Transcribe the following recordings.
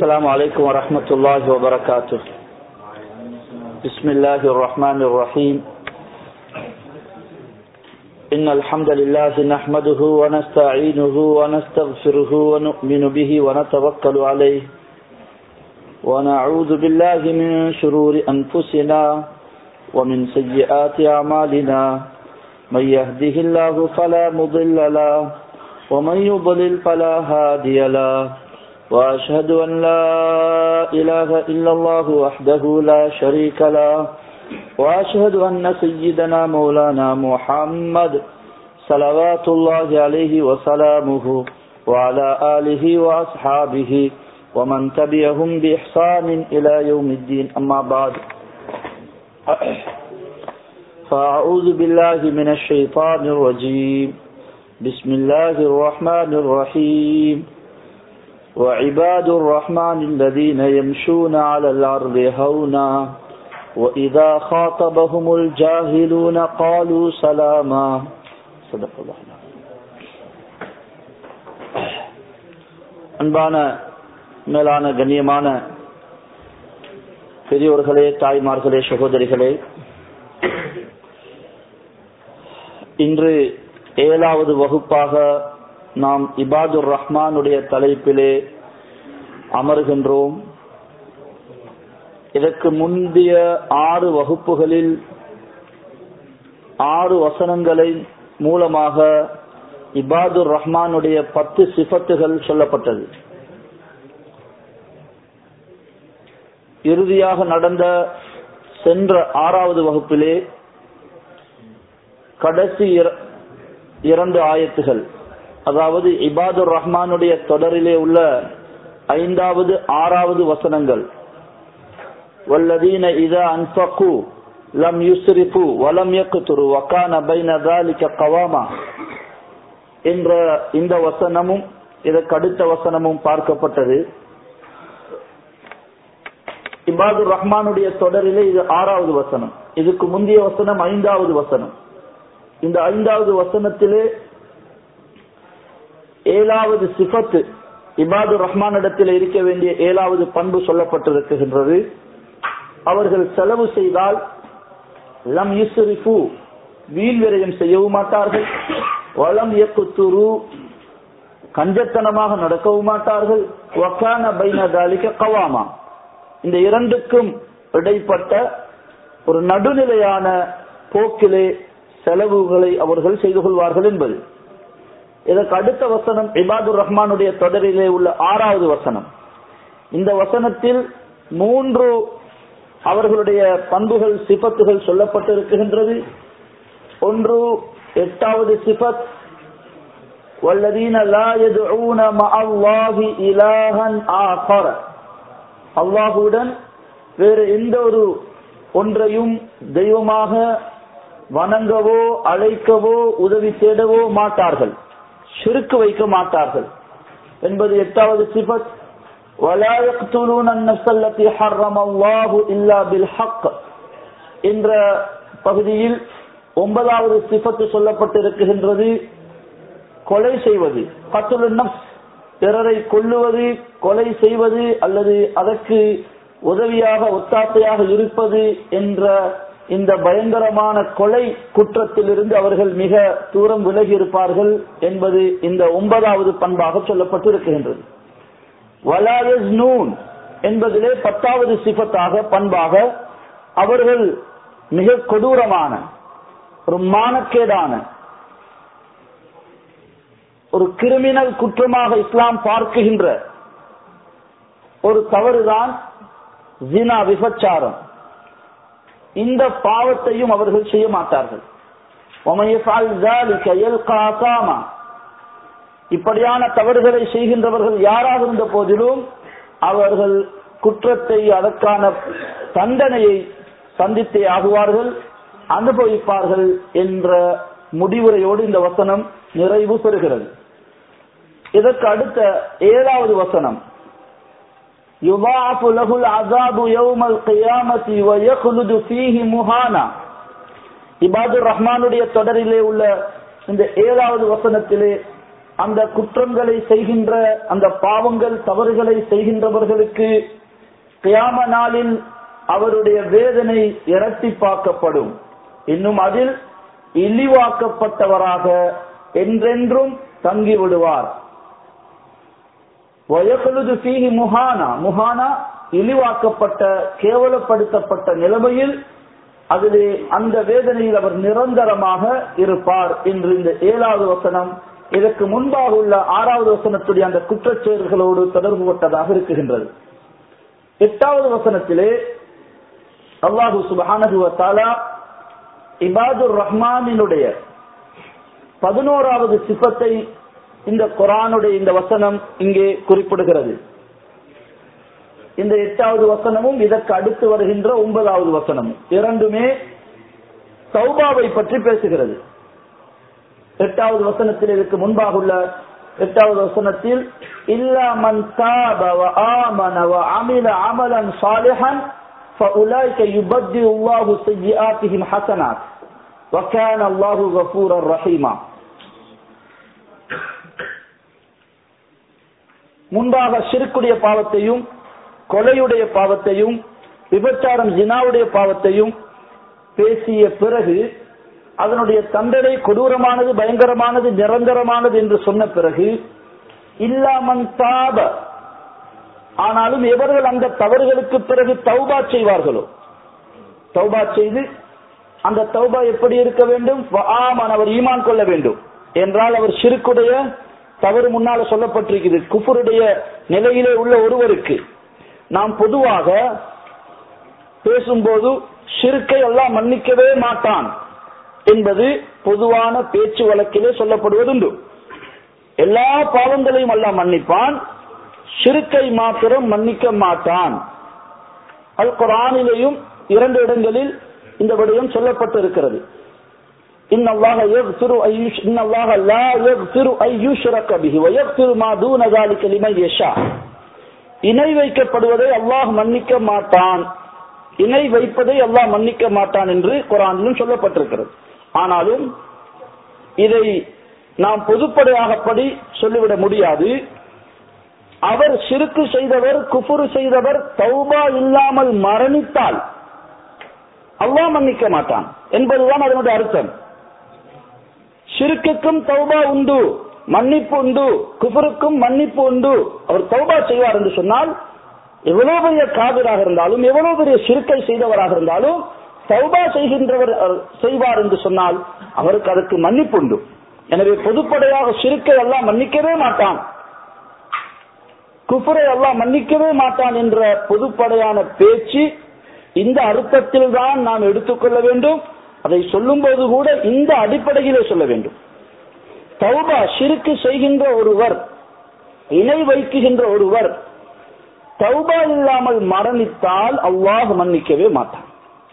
السلام عليكم ورحمة الله وبركاته بسم الله الرحمن الرحيم إن الحمد لله نحمده ونستعينه ونستغفره ونؤمن به ونتوكل عليه ونعوذ بالله من شرور أنفسنا ومن سيئات أعمالنا من يهده الله فلا مضل له ومن يضلل فلا هادي له وأشهد أن لا إله إلا الله وحده لا شريك له وأشهد أن سيدنا مولانا محمد صلوات الله عليه وسلامه وعلى آله وأصحابه ومن تبعهم بإحسان إلى يوم الدين أما بعد فأعوذ بالله من الشيطان الرجيم بسم الله الرحمن الرحيم وعباد الرحمن الذين يمشون على الأرض هونا وإذا خاطبهم الجاهلون قالوا سلاما صدق الله அன்பான மேலான கண்ணியமான பெரியோர்களே தாய்மார்களே சகோதரிகளே இன்று ஏழாவது வகுப்பாக நாம் இபாதுர் ரஹ்மானுடைய தலைப்பிலே அமர்கின்றோம் இதற்கு முந்தைய ஆறு வகுப்புகளில் ஆறு வசனங்களை மூலமாக இபாதுர் ரஹ்மானுடைய பத்து சிபத்துகள் சொல்லப்பட்டது இறுதியாக நடந்த சென்ற ஆறாவது வகுப்பிலே கடைசி இரண்டு ஆயத்துகள் அதாவது இபாதுர் ரஹ்மானுடைய தொடரிலே உள்ள ஐந்தாவது ஆறாவது வசனங்கள் வல்லதீன இதா அன்பகு லம் யுஸ்ரிஃபு வலம் யக்துரு வகான பைன ذلك قواما என்ற இந்த வசனமும் இதற்கு அடுத்த வசனமும் பார்க்கப்பட்டது இபாதுர் ரஹ்மானுடைய தொடரிலே இது ஆறாவது வசனம் இதுக்கு முந்தைய வசனம் ஐந்தாவது வசனம் இந்த ஐந்தாவது வசனத்திலே ஏழாவது சிபத்து இபாது ரஹ்மானிடத்தில் இருக்க வேண்டிய ஏழாவது பண்பு சொல்லப்பட்டிருக்கின்றது அவர்கள் செலவு செய்தால் லம் யுசுரிஃபு வீண் விரயம் செய்யவும் மாட்டார்கள் வளம் இயக்குத்துரு கஞ்சத்தனமாக நடக்கவும் மாட்டார்கள் வக்கான பைனதாலிக்க கவாமா இந்த இரண்டுக்கும் இடைப்பட்ட ஒரு நடுநிலையான போக்கிலே செலவுகளை அவர்கள் செய்து கொள்வார்கள் என்பது இதற்கு அடுத்த வசனம் இபாதுர் ரஹ்மானுடைய தொடரிலே உள்ள ஆறாவது வசனம் இந்த வசனத்தில் மூன்று அவர்களுடைய பண்புகள் சிபத்துகள் சொல்லப்பட்டிருக்கின்றது ஒன்று எட்டாவது சிபத் والذين لا يدعون مع الله إلها آخر அல்லாஹுடன் வேறு எந்த ஒரு ஒன்றையும் தெய்வமாக வணங்கவோ அழைக்கவோ உதவி தேடவோ மாட்டார்கள் சிறுக்கு வைக்க மாட்டார்கள் என்பது எட்டாவது சிபத் என்ற பகுதியில் ஒன்பதாவது சிபத்து சொல்லப்பட்டிருக்கின்றது கொலை செய்வது பத்துல் பிறரை கொல்லுவது கொலை செய்வது அல்லது அதற்கு உதவியாக ஒத்தாசையாக இருப்பது என்ற இந்த பயங்கரமான கொலை குற்றத்திலிருந்து அவர்கள் மிக தூரம் விலகி இருப்பார்கள் என்பது இந்த ஒன்பதாவது பண்பாக சொல்லப்பட்டிருக்கின்றது வலாயஸ் நூன் என்பதிலே பத்தாவது சிபத்தாக பண்பாக அவர்கள் மிக கொடூரமான ஒரு மானக்கேடான ஒரு கிரிமினல் குற்றமாக இஸ்லாம் பார்க்குகின்ற ஒரு தவறுதான் ஜினா விபச்சாரம் இந்த பாவத்தையும் அவர்கள் செய்ய மாட்டார்கள் இப்படியான தவறுகளை செய்கின்றவர்கள் யாராக இருந்த போதிலும் அவர்கள் குற்றத்தை அதற்கான தண்டனையை சந்தித்தே ஆகுவார்கள் அனுபவிப்பார்கள் என்ற முடிவுரையோடு இந்த வசனம் நிறைவு பெறுகிறது இதற்கு அடுத்த ஏழாவது வசனம் يضاعف له العذاب يوم القيامة ويخلد فيه مهانا இபாதுர் ரஹ்மானுடைய தொடரிலே உள்ள இந்த ஏழாவது வசனத்திலே அந்த குற்றங்களை செய்கின்ற அந்த பாவங்கள் தவறுகளை செய்கின்றவர்களுக்கு கியாம நாளில் அவருடைய வேதனை இரட்டிப்பாக்கப்படும் இன்னும் அதில் இழிவாக்கப்பட்டவராக என்றென்றும் தங்கிவிடுவார் வயக்கழுது பீகி முஹானா முஹானா இழிவாக்கப்பட்ட கேவலப்படுத்தப்பட்ட நிலைமையில் அதிலே அந்த வேதனையில் அவர் நிரந்தரமாக இருப்பார் என்று இந்த ஏழாவது வசனம் இதற்கு முன்பாக உள்ள ஆறாவது வசனத்துடைய அந்த குற்றச்செயல்களோடு தொடர்பு கொண்டதாக இருக்குகின்றது எட்டாவது வசனத்திலே அல்லாஹு சுபானகுவத்தாலா இபாதுர் ரஹ்மானினுடைய பதினோராவது சிப்பத்தை இந்த குரானுடைய இந்த வசனம் இங்கே குறிப்பிடுகிறது இந்த எட்டாவது வசனமும் இதற்கு அடுத்து வருகின்ற ஒன்பதாவது வசனமும் இரண்டுமே சௌபாவை பற்றி பேசுகிறது எட்டாவது வசனத்தில் இதுக்கு முன்பாக உள்ள எட்டாவது வசனத்தில் இல்லா மன் தாப வ ஆமன வ அமில அமலன் சாலிஹன் فأولئك يبدل الله سيئاتهم حسنات وكان الله غفورا رحيما முன்பாக சிறுக்குடைய பாவத்தையும் கொலையுடைய பாவத்தையும் விபச்சாரம் ஜினாவுடைய பாவத்தையும் பேசிய பிறகு அதனுடைய தண்டனை கொடூரமானது பயங்கரமானது நிரந்தரமானது என்று சொன்ன பிறகு இல்லாமன் தாப ஆனாலும் எவர்கள் அந்த தவறுகளுக்கு பிறகு தௌபா செய்வார்களோ தௌபா செய்து அந்த தௌபா எப்படி இருக்க வேண்டும் ஆமான் அவர் ஈமான் கொள்ள வேண்டும் என்றால் அவர் சிறுக்குடைய தவறு முன்னால சொல்லப்பட்டிருக்கிறது குஃபருடைய நிலையிலே உள்ள ஒருவருக்கு நாம் பொதுவாக பேசும்போது சிறுக்கை எல்லாம் மன்னிக்கவே மாட்டான் என்பது பொதுவான பேச்சு வழக்கிலே சொல்லப்படுவதுண்டு எல்லா பாவங்களையும் எல்லாம் மன்னிப்பான் சிறுக்கை மாத்திரம் மன்னிக்க மாட்டான் அல் குரானிலேயும் இரண்டு இடங்களில் இந்த விடயம் சொல்லப்பட்டு இருக்கிறது إن الله يغفر أن يش... إن الله لا يغفر أن يشرك به ويغفر ما دون ذلك لمن يشاء இணை வைக்கப்படுவதை அல்லாஹ் மன்னிக்க மாட்டான் இணை வைப்பதை அல்லாஹ் மன்னிக்க மாட்டான் என்று குரானிலும் சொல்லப்பட்டிருக்கிறது ஆனாலும் இதை நாம் பொதுப்படையாகப்படி சொல்லிவிட முடியாது அவர் சிறுக்கு செய்தவர் குஃபுரு செய்தவர் தௌபா இல்லாமல் மரணித்தால் அல்லாஹ் மன்னிக்க மாட்டான் என்பதுதான் அதனுடைய அர்த்தம் ஷிருக்குக்கும் தௌபா உண்டு மன்னிப்பு உண்டு குஃபருக்கும் மன்னிப்பு உண்டு அவர் தௌபா செய்வார் என்று சொன்னால் எவ்வளவு பெரிய காவிராக இருந்தாலும் எவ்வளவு பெரிய சிறுக்கை செய்தவராக இருந்தாலும் தௌபா செய்கின்றவர் செய்வார் என்று சொன்னால் அவருக்கு அதற்கு மன்னிப்பு உண்டு எனவே பொதுப்படையாக சிறுக்கை எல்லாம் மன்னிக்கவே மாட்டான் குஃபரை எல்லாம் மன்னிக்கவே மாட்டான் என்ற பொதுப்படையான பேச்சு இந்த அர்த்தத்தில் தான் நாம் எடுத்துக்கொள்ள வேண்டும் அதை சொல்லும் போது கூட இந்த அடிப்படையிலே சொல்ல வேண்டும் தௌபா சிறுக்கு செய்கின்ற ஒருவர் இணை வைக்குகின்ற ஒருவர் தௌபா இல்லாமல் மரணித்தால் அல்லாஹ் மன்னிக்கவே மாட்டான்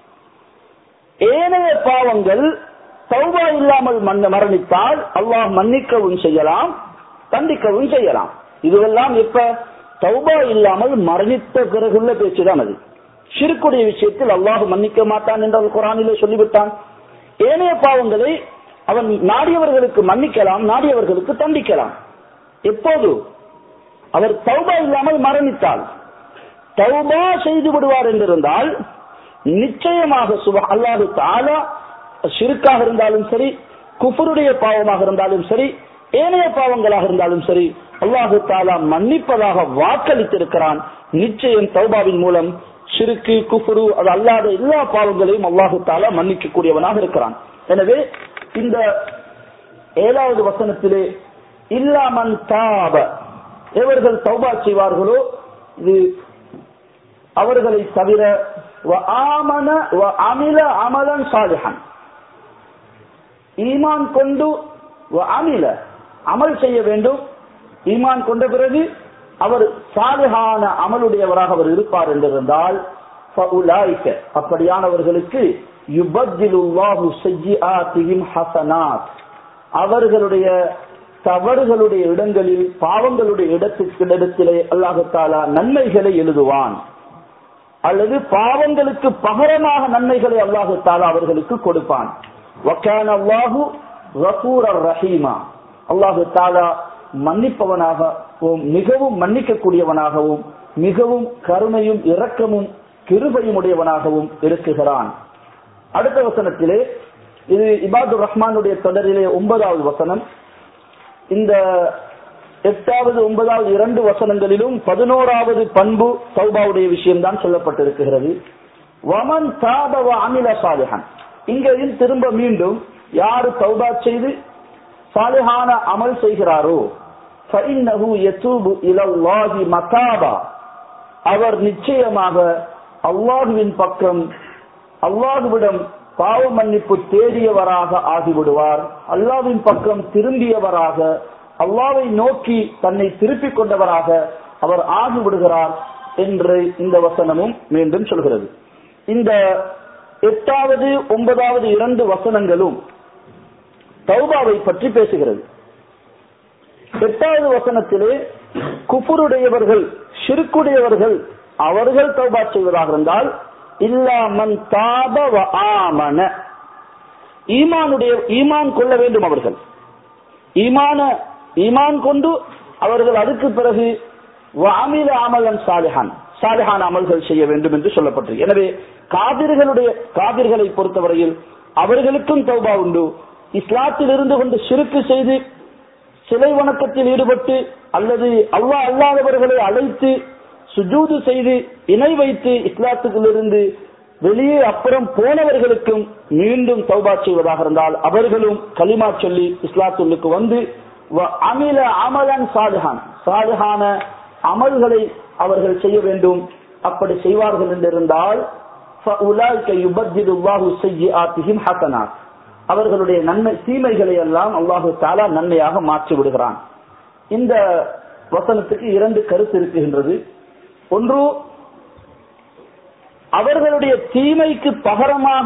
ஏனைய பாவங்கள் தௌபா இல்லாமல் மரணித்தால் அல்லாஹ் மன்னிக்கவும் செய்யலாம் தண்டிக்கவும் செய்யலாம் இதுவெல்லாம் எப்ப தௌபா இல்லாமல் மரணித்த பிறகுள்ள பேச்சுதான் அது சிறுக்குடைய விஷயத்தில் அல்லாஹ் மன்னிக்க மாட்டான் என்று குரானிலே சொல்லிவிட்டான் ஏனைய பாவங்களை அவன் நாடியவர்களுக்கு மன்னிக்கலாம் நாடியவர்களுக்கு தண்டிக்கலாம் எப்போது அவர் தௌபா இல்லாமல் மரணித்தால் தௌபா செய்து விடுவார் என்றிருந்தால் நிச்சயமாக சுப அல்லாஹு தாலா சிறுக்காக இருந்தாலும் சரி குஃபருடைய பாவமாக இருந்தாலும் சரி ஏனைய பாவங்களாக இருந்தாலும் சரி அல்லாஹு தாலா மன்னிப்பதாக வாக்களித்திருக்கிறான் நிச்சயம் தௌபாவின் மூலம் சிறுக்கு குஃபுரு அது அல்லாத எல்லா பாவங்களையும் அல்லாஹு தாலா மன்னிக்க கூடியவனாக இருக்கிறான் எனவே இந்த ஏழாவது வசனத்திலே இல்லாமன் தாப எவர்கள் தௌபா செய்வார்களோ இது அவர்களை தவிர ஆமன அமில அமலன் சாலிஹன் ஈமான் கொண்டு அமில அமல் செய்ய வேண்டும் ஈமான் கொண்ட பிறகு அவர் சாலிஹான அமலுடையவராக அவர் இருப்பார் என்றிருந்தால் அப்படியானவர்களுக்கு அவர்களுடைய தவறுகளுடைய இடங்களில் பாவங்களுடைய இடத்துக்கு இடத்திலே அல்லாஹு தாலா நன்மைகளை எழுதுவான் அல்லது பாவங்களுக்கு பகரமாக நன்மைகளை அல்லாஹு தாலா அவர்களுக்கு கொடுப்பான் அல்லாஹு ரஹீமா அல்லாஹு தாலா மன்னிப்பவனாகவும் மிகவும் மன்னிக்கக்கூடியவனாகவும் மிகவும் கருணையும் இரக்கமும் கிருபையும் உடையவனாகவும் இருக்குகிறான் அடுத்த வசனத்திலே இது இபாது ரஹ்மானுடைய தொடரிலே ஒன்பதாவது வசனம் இந்த எட்டாவது ஒன்பதாவது இரண்டு வசனங்களிலும் பதினோராவது பண்பு சௌபாவுடைய விஷயம்தான் சொல்லப்பட்டிருக்கிறது வமன் தாபவ அமில சாலிஹன் இங்கேயும் திரும்ப மீண்டும் யாரு தௌபா செய்து சாலிஹான அமல் செய்கிறாரோ ஃபஇன்னஹு யதூபு இலல்லாஹி மதாபா அவர் நிச்சயமாக அல்லாஹுவின் பக்கம் அல்லாஹுவிடம் பாவ மன்னிப்பு தேடியவராக ஆகிவிடுவார் அல்லாவின் பக்கம் திரும்பியவராக அல்லாவை நோக்கி தன்னை திருப்பிக் கொண்டவராக அவர் ஆகிவிடுகிறார் என்று இந்த வசனமும் மீண்டும் சொல்கிறது இந்த எட்டாவது ஒன்பதாவது இரண்டு வசனங்களும் தௌபாவை பற்றி பேசுகிறது எட்டாவது வசனத்திலே குஃபுருடையவர்கள் ஷிருக்குடையவர்கள் அவர்கள் தௌபா செய்வதாக இருந்தால் இல்லாமன் தாப வ ஆமன ஈமானுடைய ஈமான் கொள்ள வேண்டும் அவர்கள் ஈமான ஈமான் கொண்டு அவர்கள் அதுக்கு பிறகு வாமில அமலன் சாலிஹான் சாலிஹான் அமல்கள் செய்ய வேண்டும் என்று சொல்லப்பட்டது எனவே காவிர்களுடைய காவிர்களை பொறுத்தவரையில் அவர்களுக்கும் தௌபா உண்டு இஸ்லாத்தில் இருந்து கொண்டு சிறுக்கு செய்து சிலை வணக்கத்தில் ஈடுபட்டு அல்லது அல்லா அல்லாதவர்களை அழைத்து சுஜூது செய்து இணை வைத்து இஸ்லாத்துக்குள்ளிருந்து வெளியே அப்புறம் போனவர்களுக்கும் மீண்டும் தௌபா செய்வதாக இருந்தால் அவர்களும் களிமா சொல்லி இஸ்லாத்துள்ளுக்கு வந்து அமில அமலன் சாலிஹான் சாலிஹான அமல்களை அவர்கள் செய்ய வேண்டும் அப்படி செய்வார்கள் என்றிருந்தால் அவர்களுடைய நன்மை தீமைகளை எல்லாம் அல்லாஹு தாலா நன்மையாக மாற்றி விடுகிறான் இந்த வசனத்துக்கு இரண்டு கருத்து இருக்குகின்றது ஒன்று அவர்களுடைய தீமைக்கு பகரமாக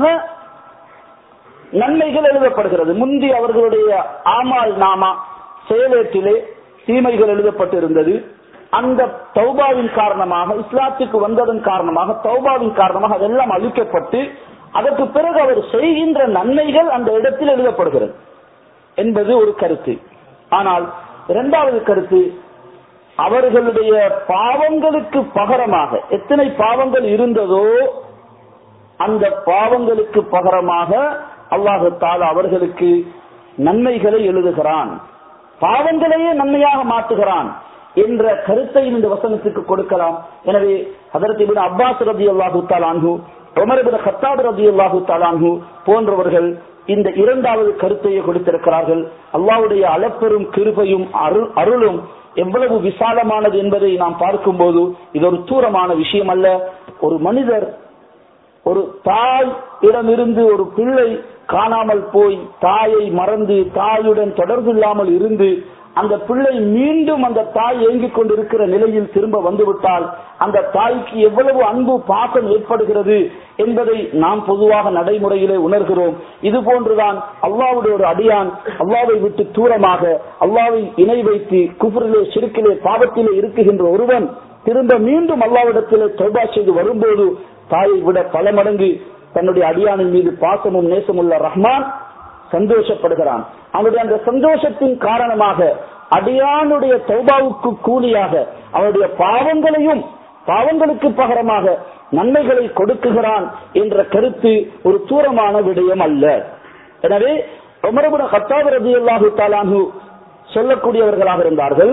நன்மைகள் எழுதப்படுகிறது முந்தி அவர்களுடைய ஆமால் நாமா செயலேற்றிலே தீமைகள் எழுதப்பட்டிருந்தது அந்த தௌபாவின் காரணமாக இஸ்லாத்துக்கு வந்ததன் காரணமாக தௌபாவின் காரணமாக அதெல்லாம் அழிக்கப்பட்டு அதற்கு பிறகு அவர் செய்கின்ற நன்மைகள் அந்த இடத்தில் எழுதப்படுகிறது என்பது ஒரு கருத்து ஆனால் இரண்டாவது கருத்து அவர்களுடைய பாவங்களுக்கு பகரமாக எத்தனை பாவங்கள் இருந்ததோ அந்த பாவங்களுக்கு பகரமாக அல்லாஹு தாலா அவர்களுக்கு நன்மைகளை எழுதுகிறான் பாவங்களையே நன்மையாக மாற்றுகிறான் என்ற கருத்தை இந்த வசனத்துக்கு கொடுக்கலாம் எனவே அதற்கு இபின் அப்பாஸ் ரபி அல்லாஹு தாலான்ஹு உமரபின் ஹத்தாப் ரபி அல்லாஹு தாலான்ஹு போன்றவர்கள் இந்த இரண்டாவது கருத்தையே கொடுத்திருக்கிறார்கள் அல்லாவுடைய அளப்பெரும் கிருபையும் அருள் அருளும் எவ்வளவு விசாலமானது என்பதை நாம் பார்க்கும்போது இது ஒரு தூரமான விஷயம் அல்ல ஒரு மனிதர் ஒரு தாய் இடமிருந்து ஒரு பிள்ளை காணாமல் போய் தாயை மறந்து தாயுடன் தொடர்பு இல்லாமல் இருந்து அந்த பிள்ளை மீண்டும் அந்த தாய் ஏங்கிக் கொண்டிருக்கிற நிலையில் திரும்ப வந்துவிட்டால் அந்த தாய்க்கு எவ்வளவு அன்பு பாசம் ஏற்படுகிறது என்பதை நாம் பொதுவாக நடைமுறையிலே உணர்கிறோம் இது போன்றுதான் அல்லாவுடைய ஒரு அடியான் அல்லாவை விட்டு தூரமாக அல்லாவை இணை வைத்து குபுரிலே சிறுக்கிலே பாவத்திலே இருக்குகின்ற ஒருவன் திரும்ப மீண்டும் அல்லாவிடத்திலே தொபா செய்து வரும்போது தாயை விட பல மடங்கு தன்னுடைய அடியானின் மீது பாசமும் நேசமுள்ள ரஹ்மான் சந்தோஷப்படுகிறான் அவனுடைய அந்த சந்தோஷத்தின் காரணமாக அடியானுடைய தௌபாவுக்கு கூலியாக அவனுடைய பாவங்களையும் பாவங்களுக்கு பகரமாக நன்மைகளை கொடுக்குகிறான் என்ற கருத்து ஒரு தூரமான விடயம் அல்ல எனவே உமரபுட ஹத்தாப் ரதி அல்லாஹு தாலானு சொல்லக்கூடியவர்களாக இருந்தார்கள்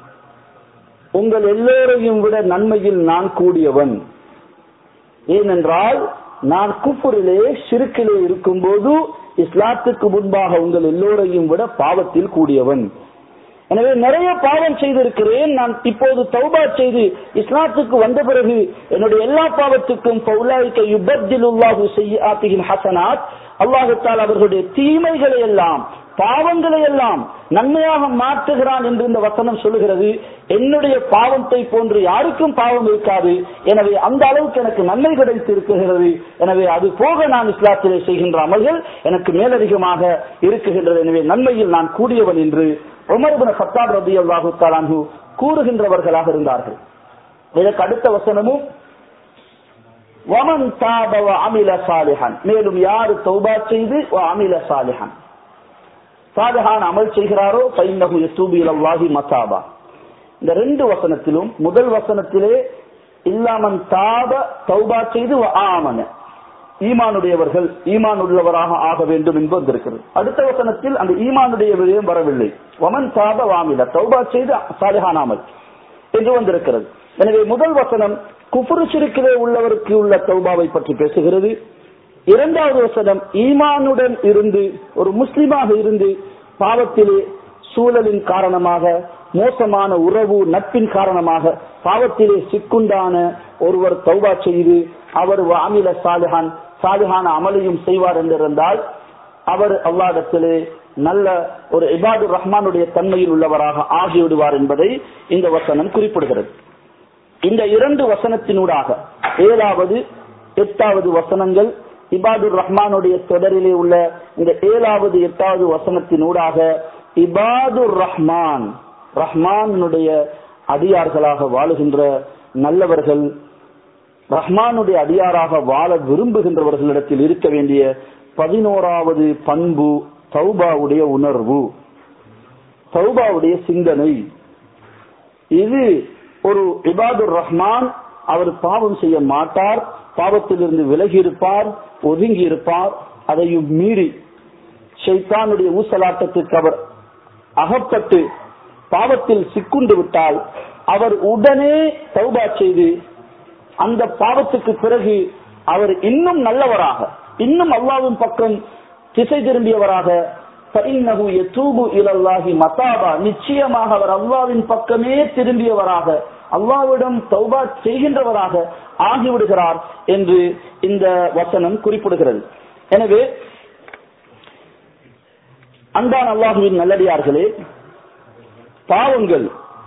உங்கள் எல்லோரையும் விட நன்மையில் நான் கூடியவன் ஏனென்றால் நான் குஃபுரிலே சிறுக்கிலே இருக்கும்போது இஸ்லாத்துக்கு முன்பாக உங்கள் எல்லோரையும் விட பாவத்தில் கூடியவன் எனவே நிறைய பாவம் செய்திருக்கிறேன் நான் இப்போது தௌபா செய்து இஸ்லாத்துக்கு வந்த பிறகு என்னுடைய எல்லா பாவத்துக்கும் ஹசனாத் அல்லாஹால் அவர்களுடைய தீமைகளை எல்லாம் பாவங்களை எல்லாம் நன்மையாக மாற்றுகிறான் என்று இந்த வசனம் சொல்லுகிறது என்னுடைய பாவத்தை போன்று யாருக்கும் பாவம் இருக்காது எனவே அந்த அளவுக்கு எனக்கு நன்மை கிடைத்து இருக்கிறது எனவே அது போக நான் இஸ்லாத்திலே செய்கின்ற அமல்கள் எனக்கு மேலதிகமாக இருக்குகின்றது எனவே நன்மையில் நான் கூடியவன் என்று உமர்பின் சத்தாப் ரபி அல்லாஹு தாலான்ஹு கூறுகின்றவர்களாக இருந்தார்கள் இதற்கு அடுத்த வசனமும் வமன் தாபவ அமில சாலிஹன் மேலும் யாரு தௌபா செய்து அமில சாலிஹன் சாதகான அமல் செய்கிறாரோ பைன்னகு யத்தூபி இலல்லாஹி மசாபா இந்த ரெண்டு வசனத்திலும் முதல் வசனத்திலே இல்லாமன் தாப தௌபா செய்து வ ஆமன ஈமானுடையவர்கள் ஈமான் உள்ளவராக ஆக வேண்டும் என்பது வந்திருக்கிறது அடுத்த வசனத்தில் அந்த ஈமானுடைய விடயம் வரவில்லை வமன் தாப வாமில தௌபா செய்து சாலிஹானாமல் என்று வந்திருக்கிறது எனவே முதல் வசனம் குஃபுரு சிறுக்கிலே உள்ளவருக்கு உள்ள தௌபாவை பற்றி பேசுகிறது இரண்டாவது வசனம் ஈமானுடன் இருந்து ஒரு முஸ்லிமாக இருந்து பாவத்திலே சூழலின் காரணமாக மோசமான உறவு நட்பின் காரணமாக பாவத்திலே சிக்குண்டான ஒருவர் தௌபா செய்து அவர் அமில சாலிஹான் சாலிஹான அமலையும் செய்வார் என்றிருந்தால் அவர் அல்லாடத்திலே நல்ல ஒரு இபாது ரஹ்மானுடைய தன்மையில் உள்ளவராக ஆகிவிடுவார் என்பதை இந்த வசனம் குறிப்பிடுகிறது இந்த இரண்டு வசனத்தினூடாக ஏழாவது எட்டாவது வசனங்கள் இபாதுர் ரஹ்மானுடைய தொடரிலே உள்ள இந்த ஏழாவது எட்டாவது வசனத்தினூடாக இபாதுர் ரஹ்மான் ரஹ்மானுடைய அடியார்களாக வாழுகின்ற நல்லவர்கள் ரஹ்மானுடைய அடியாராக வாழ விரும்புகின்றவர்களிடத்தில் இருக்க வேண்டிய பதினோராவது பண்பு தௌபாவுடைய உணர்வு தௌபாவுடைய சிந்தனை இது ஒரு இபாதுர் ரஹ்மான் அவர் பாவம் செய்ய மாட்டார் பாவத்திலிருந்து விலகி இருப்பார் ஒதுங்கி இருப்பார் அதையும் மீறி ஷைத்தானுடைய ஊசலாட்டத்திற்கு அவர் அகப்பட்டு பாவத்தில் சிக்குண்டு விட்டால் அவர் உடனே தௌபா செய்து அந்த பாவத்துக்கு பிறகு அவர் இன்னும் நல்லவராக இன்னும் அல்லாவின் பக்கம் திசை திரும்பியவராக மத்தாபா நிச்சயமாக அவர் அல்லாவின் பக்கமே திரும்பியவராக அல்லாவிடம் தௌபா செய்கின்றவராக ஆகிவிடுகிறார் என்று இந்த வசனம் குறிப்பிடுகிறது எனவே அன்பான் அல்லாஹுவின் நல்லடியார்களே பாவங்கள்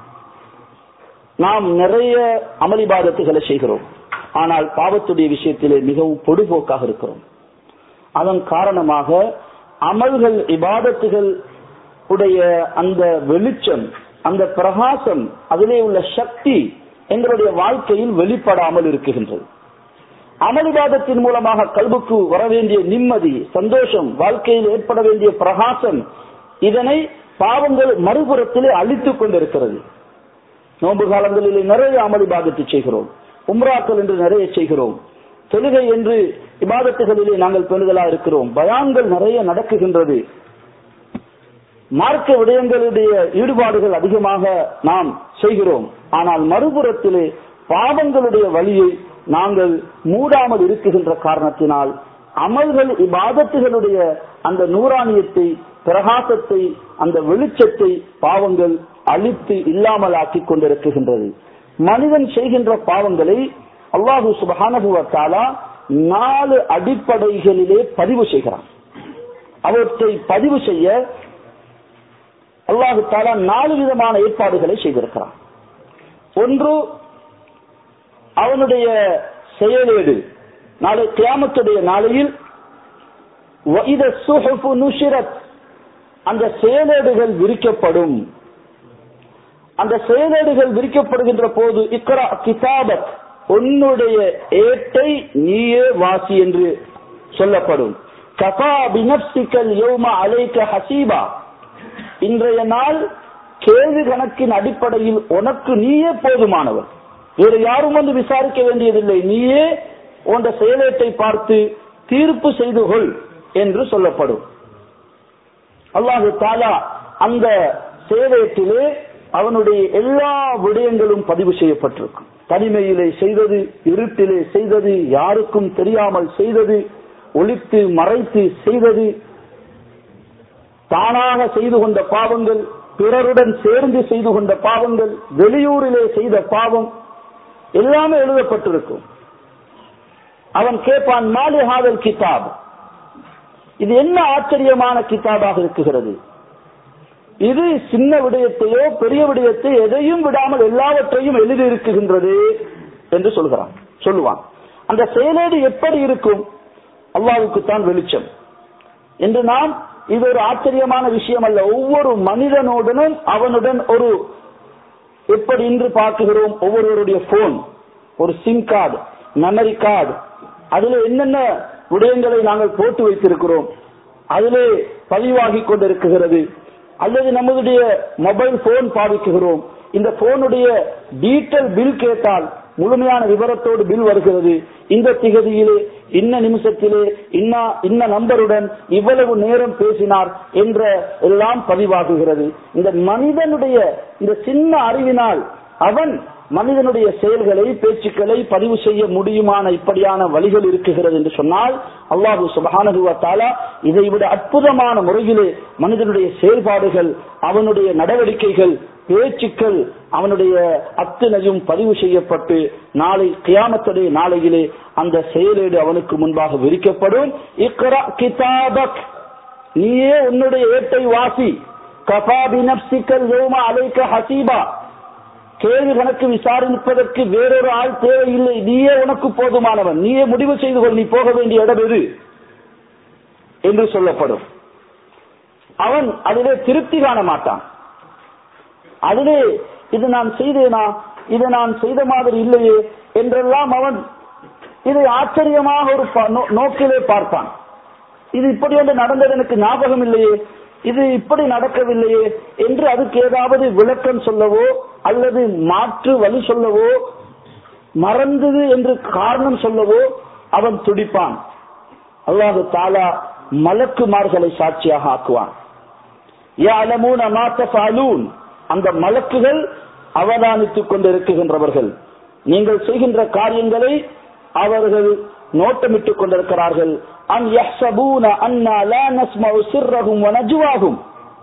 நாம் நிறைய அமளிபாதத்துகளை செய்கிறோம் ஆனால் பாவத்துடைய விஷயத்திலே மிகவும் பொடுபோக்காக இருக்கிறோம் அதன் காரணமாக அமல்கள் இபாதத்துகள் உடைய அந்த வெளிச்சம் அந்த பிரகாசம் அதிலே உள்ள சக்தி எங்களுடைய வாழ்க்கையில் வெளிப்படாமல் இருக்குகின்றது அமளிபாதத்தின் மூலமாக கல்வுக்கு வர வேண்டிய நிம்மதி சந்தோஷம் வாழ்க்கையில் ஏற்பட வேண்டிய பிரகாசம் இதனை பாவங்கள் மறுபுறத்திலே அழித்துக் கொண்டிருக்கிறது நோன்பு காலங்களிலே நிறைய அமளிபாதத்தை செய்கிறோம் உம்ராக்கள் என்று நிறைய செய்கிறோம் தொழுகை என்று இபாதத்துகளிலே நாங்கள் பெண்களா இருக்கிறோம் பயான்கள் நிறைய நடக்குகின்றது மார்க்க விடயங்களுடைய ஈடுபாடுகள் அதிகமாக நாம் செய்கிறோம் ஆனால் மறுபுறத்திலே பாவங்களுடைய வழியை நாங்கள் மூடாமல் இருக்குகின்ற காரணத்தினால் அமல்கள் இபாதத்துகளுடைய அந்த நூறானியத்தை பிரகாசத்தை அந்த வெளிச்சத்தை பாவங்கள் அழித்து இல்லாமல் ஆக்கிக் கொண்டிருக்குகின்றது மனிதன் செய்கின்ற பாவங்களை அல்லாஹு சுபஹானுவத்தாலா நாலு அடிப்படைகளிலே பதிவு செய்கிறான் அவற்றை பதிவு செய்ய அல்லாஹு தாலா நாலு விதமான ஏற்பாடுகளை செய்திருக்கிறான் ஒன்று அவனுடைய செயலேடு நாளை கியாமத்துடைய நாளையில் அந்த செயலேடுகள் விரிக்கப்படும் அந்த செயலேடுகள் விரிக்கப்படுகின்ற போது இக்கரா கிதாபத் உன்னுடைய ஏட்டை நீயே வாசி என்று சொல்லப்படும் கபா பினப்சிக்கல் யோமா அலைக்க ஹசீபா இன்றைய நாள் கேள்வி கணக்கின் அடிப்படையில் உனக்கு நீயே போதுமானவர் வேறு யாரும் வந்து விசாரிக்க வேண்டியதில்லை நீயே உன்ற செயலேட்டை பார்த்து தீர்ப்பு செய்து கொள் என்று சொல்லப்படும் அல்லாஹு தாலா அந்த சேவையத்திலே அவனுடைய எல்லா விடயங்களும் பதிவு செய்யப்பட்டிருக்கும் தனிமையிலே செய்தது இருட்டிலே செய்தது யாருக்கும் தெரியாமல் செய்தது ஒழித்து மறைத்து செய்தது தானாக செய்து கொண்ட பாவங்கள் பிறருடன் சேர்ந்து செய்து கொண்ட பாவங்கள் வெளியூரிலே செய்த பாவம் எல்லாமே எழுதப்பட்டிருக்கும் அவன் கேட்பான் மாலிஹாதல் கிதாப் இது என்ன ஆச்சரியமான கிதாபாக இருக்குகிறது இது சின்ன விடயத்தையோ பெரிய விடயத்தை எதையும் விடாமல் எல்லாவற்றையும் எழுதி இருக்குகின்றது என்று சொல்கிறான் சொல்லுவான் அந்த செயலேடு எப்படி இருக்கும் அல்லாவுக்குத்தான் வெளிச்சம் என்று நாம் இது ஒரு ஆச்சரியமான விஷயம் அல்ல ஒவ்வொரு மனிதனுடனும் அவனுடன் ஒரு எப்படி இன்று பார்க்குகிறோம் ஒவ்வொருவருடைய போன் ஒரு சிம் கார்டு மெமரி கார்டு அதுல என்னென்ன விடயங்களை நாங்கள் போட்டு வைத்திருக்கிறோம் அதிலே பதிவாகி கொண்டிருக்கிறது அல்லது நம்மளுடைய மொபைல் போன் பாவிக்குகிறோம் இந்த போனுடைய டீட்டெயில் பில் கேட்டால் முழுமையான விவரத்தோடு பில் வருகிறது இந்த திகதியிலே இன்ன நிமிஷத்திலே இன்ன இன்ன நம்பருடன் இவ்வளவு நேரம் பேசினார் என்ற எல்லாம் பதிவாகுகிறது இந்த மனிதனுடைய இந்த சின்ன அறிவினால் அவன் மனிதனுடைய செயல்களை பேச்சுக்களை பதிவு செய்ய முடியுமான இப்படியான வழிகள் இருக்குகிறது என்று சொன்னால் அல்லாஹு சுபானுவத்தாலா இதை விட அற்புதமான முறையிலே மனிதனுடைய செயல்பாடுகள் அவனுடைய நடவடிக்கைகள் பேச்சுக்கள் அவனுடைய அத்தனையும் பதிவு செய்யப்பட்டு நாளை கியாமத்துடைய நாளையிலே அந்த செயலேடு அவனுக்கு முன்பாக விரிக்கப்படும் இக்ரா கிதாபக் நீயே உன்னுடைய ஏட்டை வாசி கபாபி நப்சிக்கல் யோமா அலைக்க ஹசீபா கேள்வி கணக்கு விசாரிப்பதற்கு வேறொரு ஆள் தேவையில்லை நீயே உனக்கு போதுமானவன் நீயே முடிவு செய்து கொள் நீ போக வேண்டிய இடம் எது என்று சொல்லப்படும் அவன் அதிலே திருப்தி காண மாட்டான் அதிலே இது நான் செய்தேனா இது நான் செய்த மாதிரி இல்லையே என்றெல்லாம் அவன் இதை ஆச்சரியமாக ஒரு நோக்கிலே பார்ப்பான் இது இப்படி ஒன்று நடந்தது எனக்கு ஞாபகம் இல்லையே இது இப்படி நடக்கவில்லையே என்று அதுக்கு ஏதாவது விளக்கம் சொல்லவோ அல்லது மாற்று வழி சொல்லவோ மறந்தது என்று காரணம் சொல்லவோ அவன் துடிப்பான் அல்லாஹு தாலா மலக்குமார்களை சாட்சியாக ஆக்குவான் அந்த மலக்குகள் அவதானித்துக் கொண்டிருக்கின்றவர்கள் நீங்கள் செய்கின்ற காரியங்களை அவர்கள் நோட்டமிட்டுக் கொண்டிருக்கிறார்கள் அன் யஹ்சபூன அன்னா லா நஸ்மஉ சிர்ரஹும் வ நஜ்வாஹும்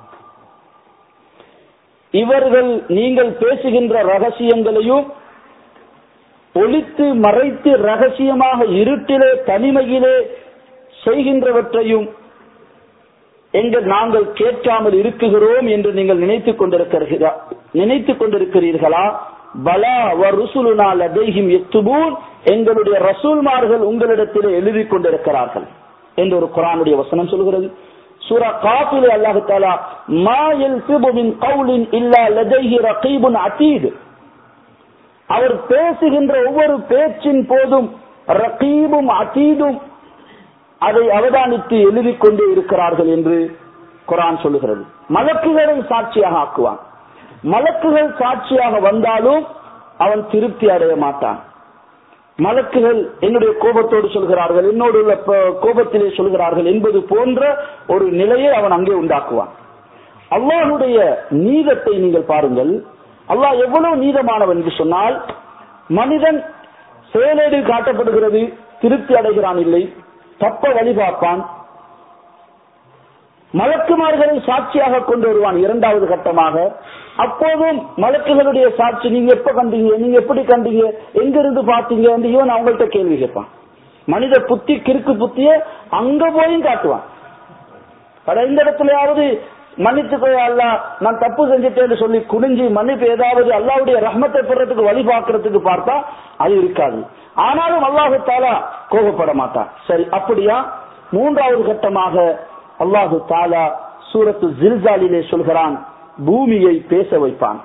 இவர்கள் நீங்கள் பேசுகின்ற ரகசியங்களையும் ஒளித்து மறைத்து ரகசியமாக இருட்டிலே தனிமையிலே செய்கின்றவற்றையும் எங்கள் நாங்கள் கேட்காமல் இருக்குகிறோம் என்று நீங்கள் நினைத்துக் கொண்டிருக்கிறீர்களா நினைத்துக் கொண்டிருக்கிறீர்களா பலா ருசுலுனா லதைஹிம் எத்துபூன் எங்களுடைய ரசூல்மார்கள் உங்களிடத்திலே எழுதி கொண்டிருக்கிறார்கள் என்று ஒரு குரானுடைய வசனம் சொல்கிறது சூரா காபிலே அல்லாஹு தாலா மா யல்ஃபிபு மின் கௌலின் இல்லா லதைஹி ரகீபுன் அதீத் அவர் பேசுகின்ற ஒவ்வொரு பேச்சின் போதும் ரகீபும் அதீதும் அதை அவதானித்து எழுதி கொண்டே இருக்கிறார்கள் என்று குரான் சொல்லுகிறது மலக்குகளை சாட்சியாக ஆக்குவான் மலக்குகள் சாட்சியாக வந்தாலும் அவன் திருப்தி அடைய மாட்டான் மலக்குகள் என்னுடைய கோபத்தோடு சொல்கிறார்கள் என்னோடு உள்ள கோபத்திலே சொல்கிறார்கள் என்பது போன்ற ஒரு நிலையை அவன் அங்கே உண்டாக்குவான் அல்லாஹுடைய நீதத்தை நீங்கள் பாருங்கள் அல்லாஹ் எவ்வளவு நீதமானவன் என்று சொன்னால் மனிதன் செயலேடு காட்டப்படுகிறது திருப்தி அடைகிறான் இல்லை தப்ப வழி பார்ப்பான் மலக்குமார்களை சாட்சியாக கொண்டு வருவான் இரண்டாவது கட்டமாக அப்போதும் மலக்குகளுடைய சாட்சி நீங்க எப்ப கண்டீங்க நீங்க எப்படி கண்டீங்க எங்க இருந்து பாத்தீங்க என்று இவன் அவங்கள்ட்ட கேள்வி கேட்பான் மனித புத்தி கிறுக்கு புத்திய அங்க போயும் காட்டுவான் பல இந்த இடத்துலயாவது மன்னித்து அல்ல நான் தப்பு செஞ்சுட்டேன்னு சொல்லி குனிஞ்சு மன்னிப்பு ஏதாவது அல்லாவுடைய ரஹ்மத்தை பெறத்துக்கு வழி பார்க்கறதுக்கு பார்த்தா அது இருக்காது ஆனாலும் அல்லாஹு தாலா கோபப்பட மாட்டான் சரி அப்படியா மூன்றாவது கட்டமாக அல்லாஹு தாலா சூரத்து ஜில்சாலிலே சொல்கிறான் பூமியை பேச வைப்பான்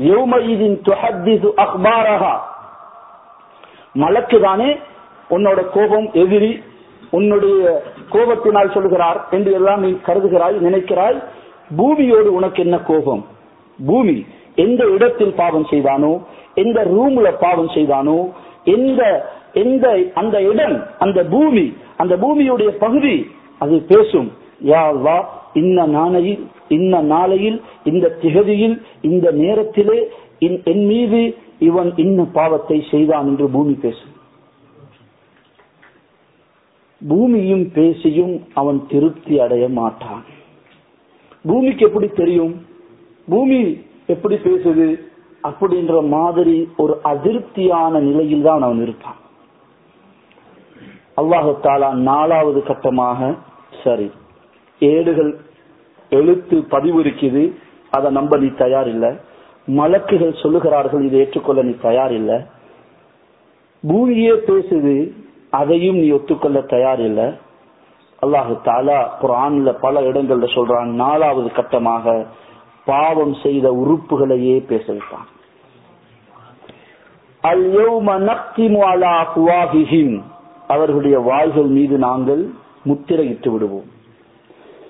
மலக்கு தானே உன்னோட கோபம் எதிரி உன்னுடைய கோபத்தினால் சொல்கிறார் என்று எல்லாம் நீ கருதுகிறாய் நினைக்கிறாய் பூமியோடு உனக்கு என்ன கோபம் பூமி எந்த இடத்தில் பாவம் செய்தானோ எந்த ரூம்ல பாவம் செய்தானோ எந்த எந்த அந்த இடம் அந்த பூமி அந்த பூமியுடைய பகுதி அது பேசும் யா அல்லா இன்ன நாளையில் இன்ன நாளையில் இந்த திகதியில் இந்த நேரத்திலே என் மீது இவன் இன்ன பாவத்தை செய்தான் என்று பூமி பேசும் பூமியும் பேசியும் அவன் திருப்தி அடைய மாட்டான் பூமிக்கு எப்படி தெரியும் பூமி எப்படி பேசுது அப்படின்ற மாதிரி ஒரு அதிருப்தியான நிலையில் தான் அவன் இருப்பான் அல்லாஹு தாலா நாலாவது கட்டமாக சரி ஏடுகள் எழுத்து பதிவு இருக்குது அதை நம்ப நீ தயார் இல்ல மலக்குகள் சொல்லுகிறார்கள் இதை ஏற்றுக்கொள்ள நீ தயார் இல்ல பூமியே பேசுது அதையும் நீ ஒத்துக்கொள்ள தயார் இல்ல அல்லாஹு தாலா குரான்ல பல இடங்கள்ல சொல்றான் நாலாவது கட்டமாக பாவம் செய்த உறுப்புகளையே பேச வைப்பான் அவர்களுடைய வாய்கள் மீது நாங்கள் முத்திரையிட்டு விடுவோம்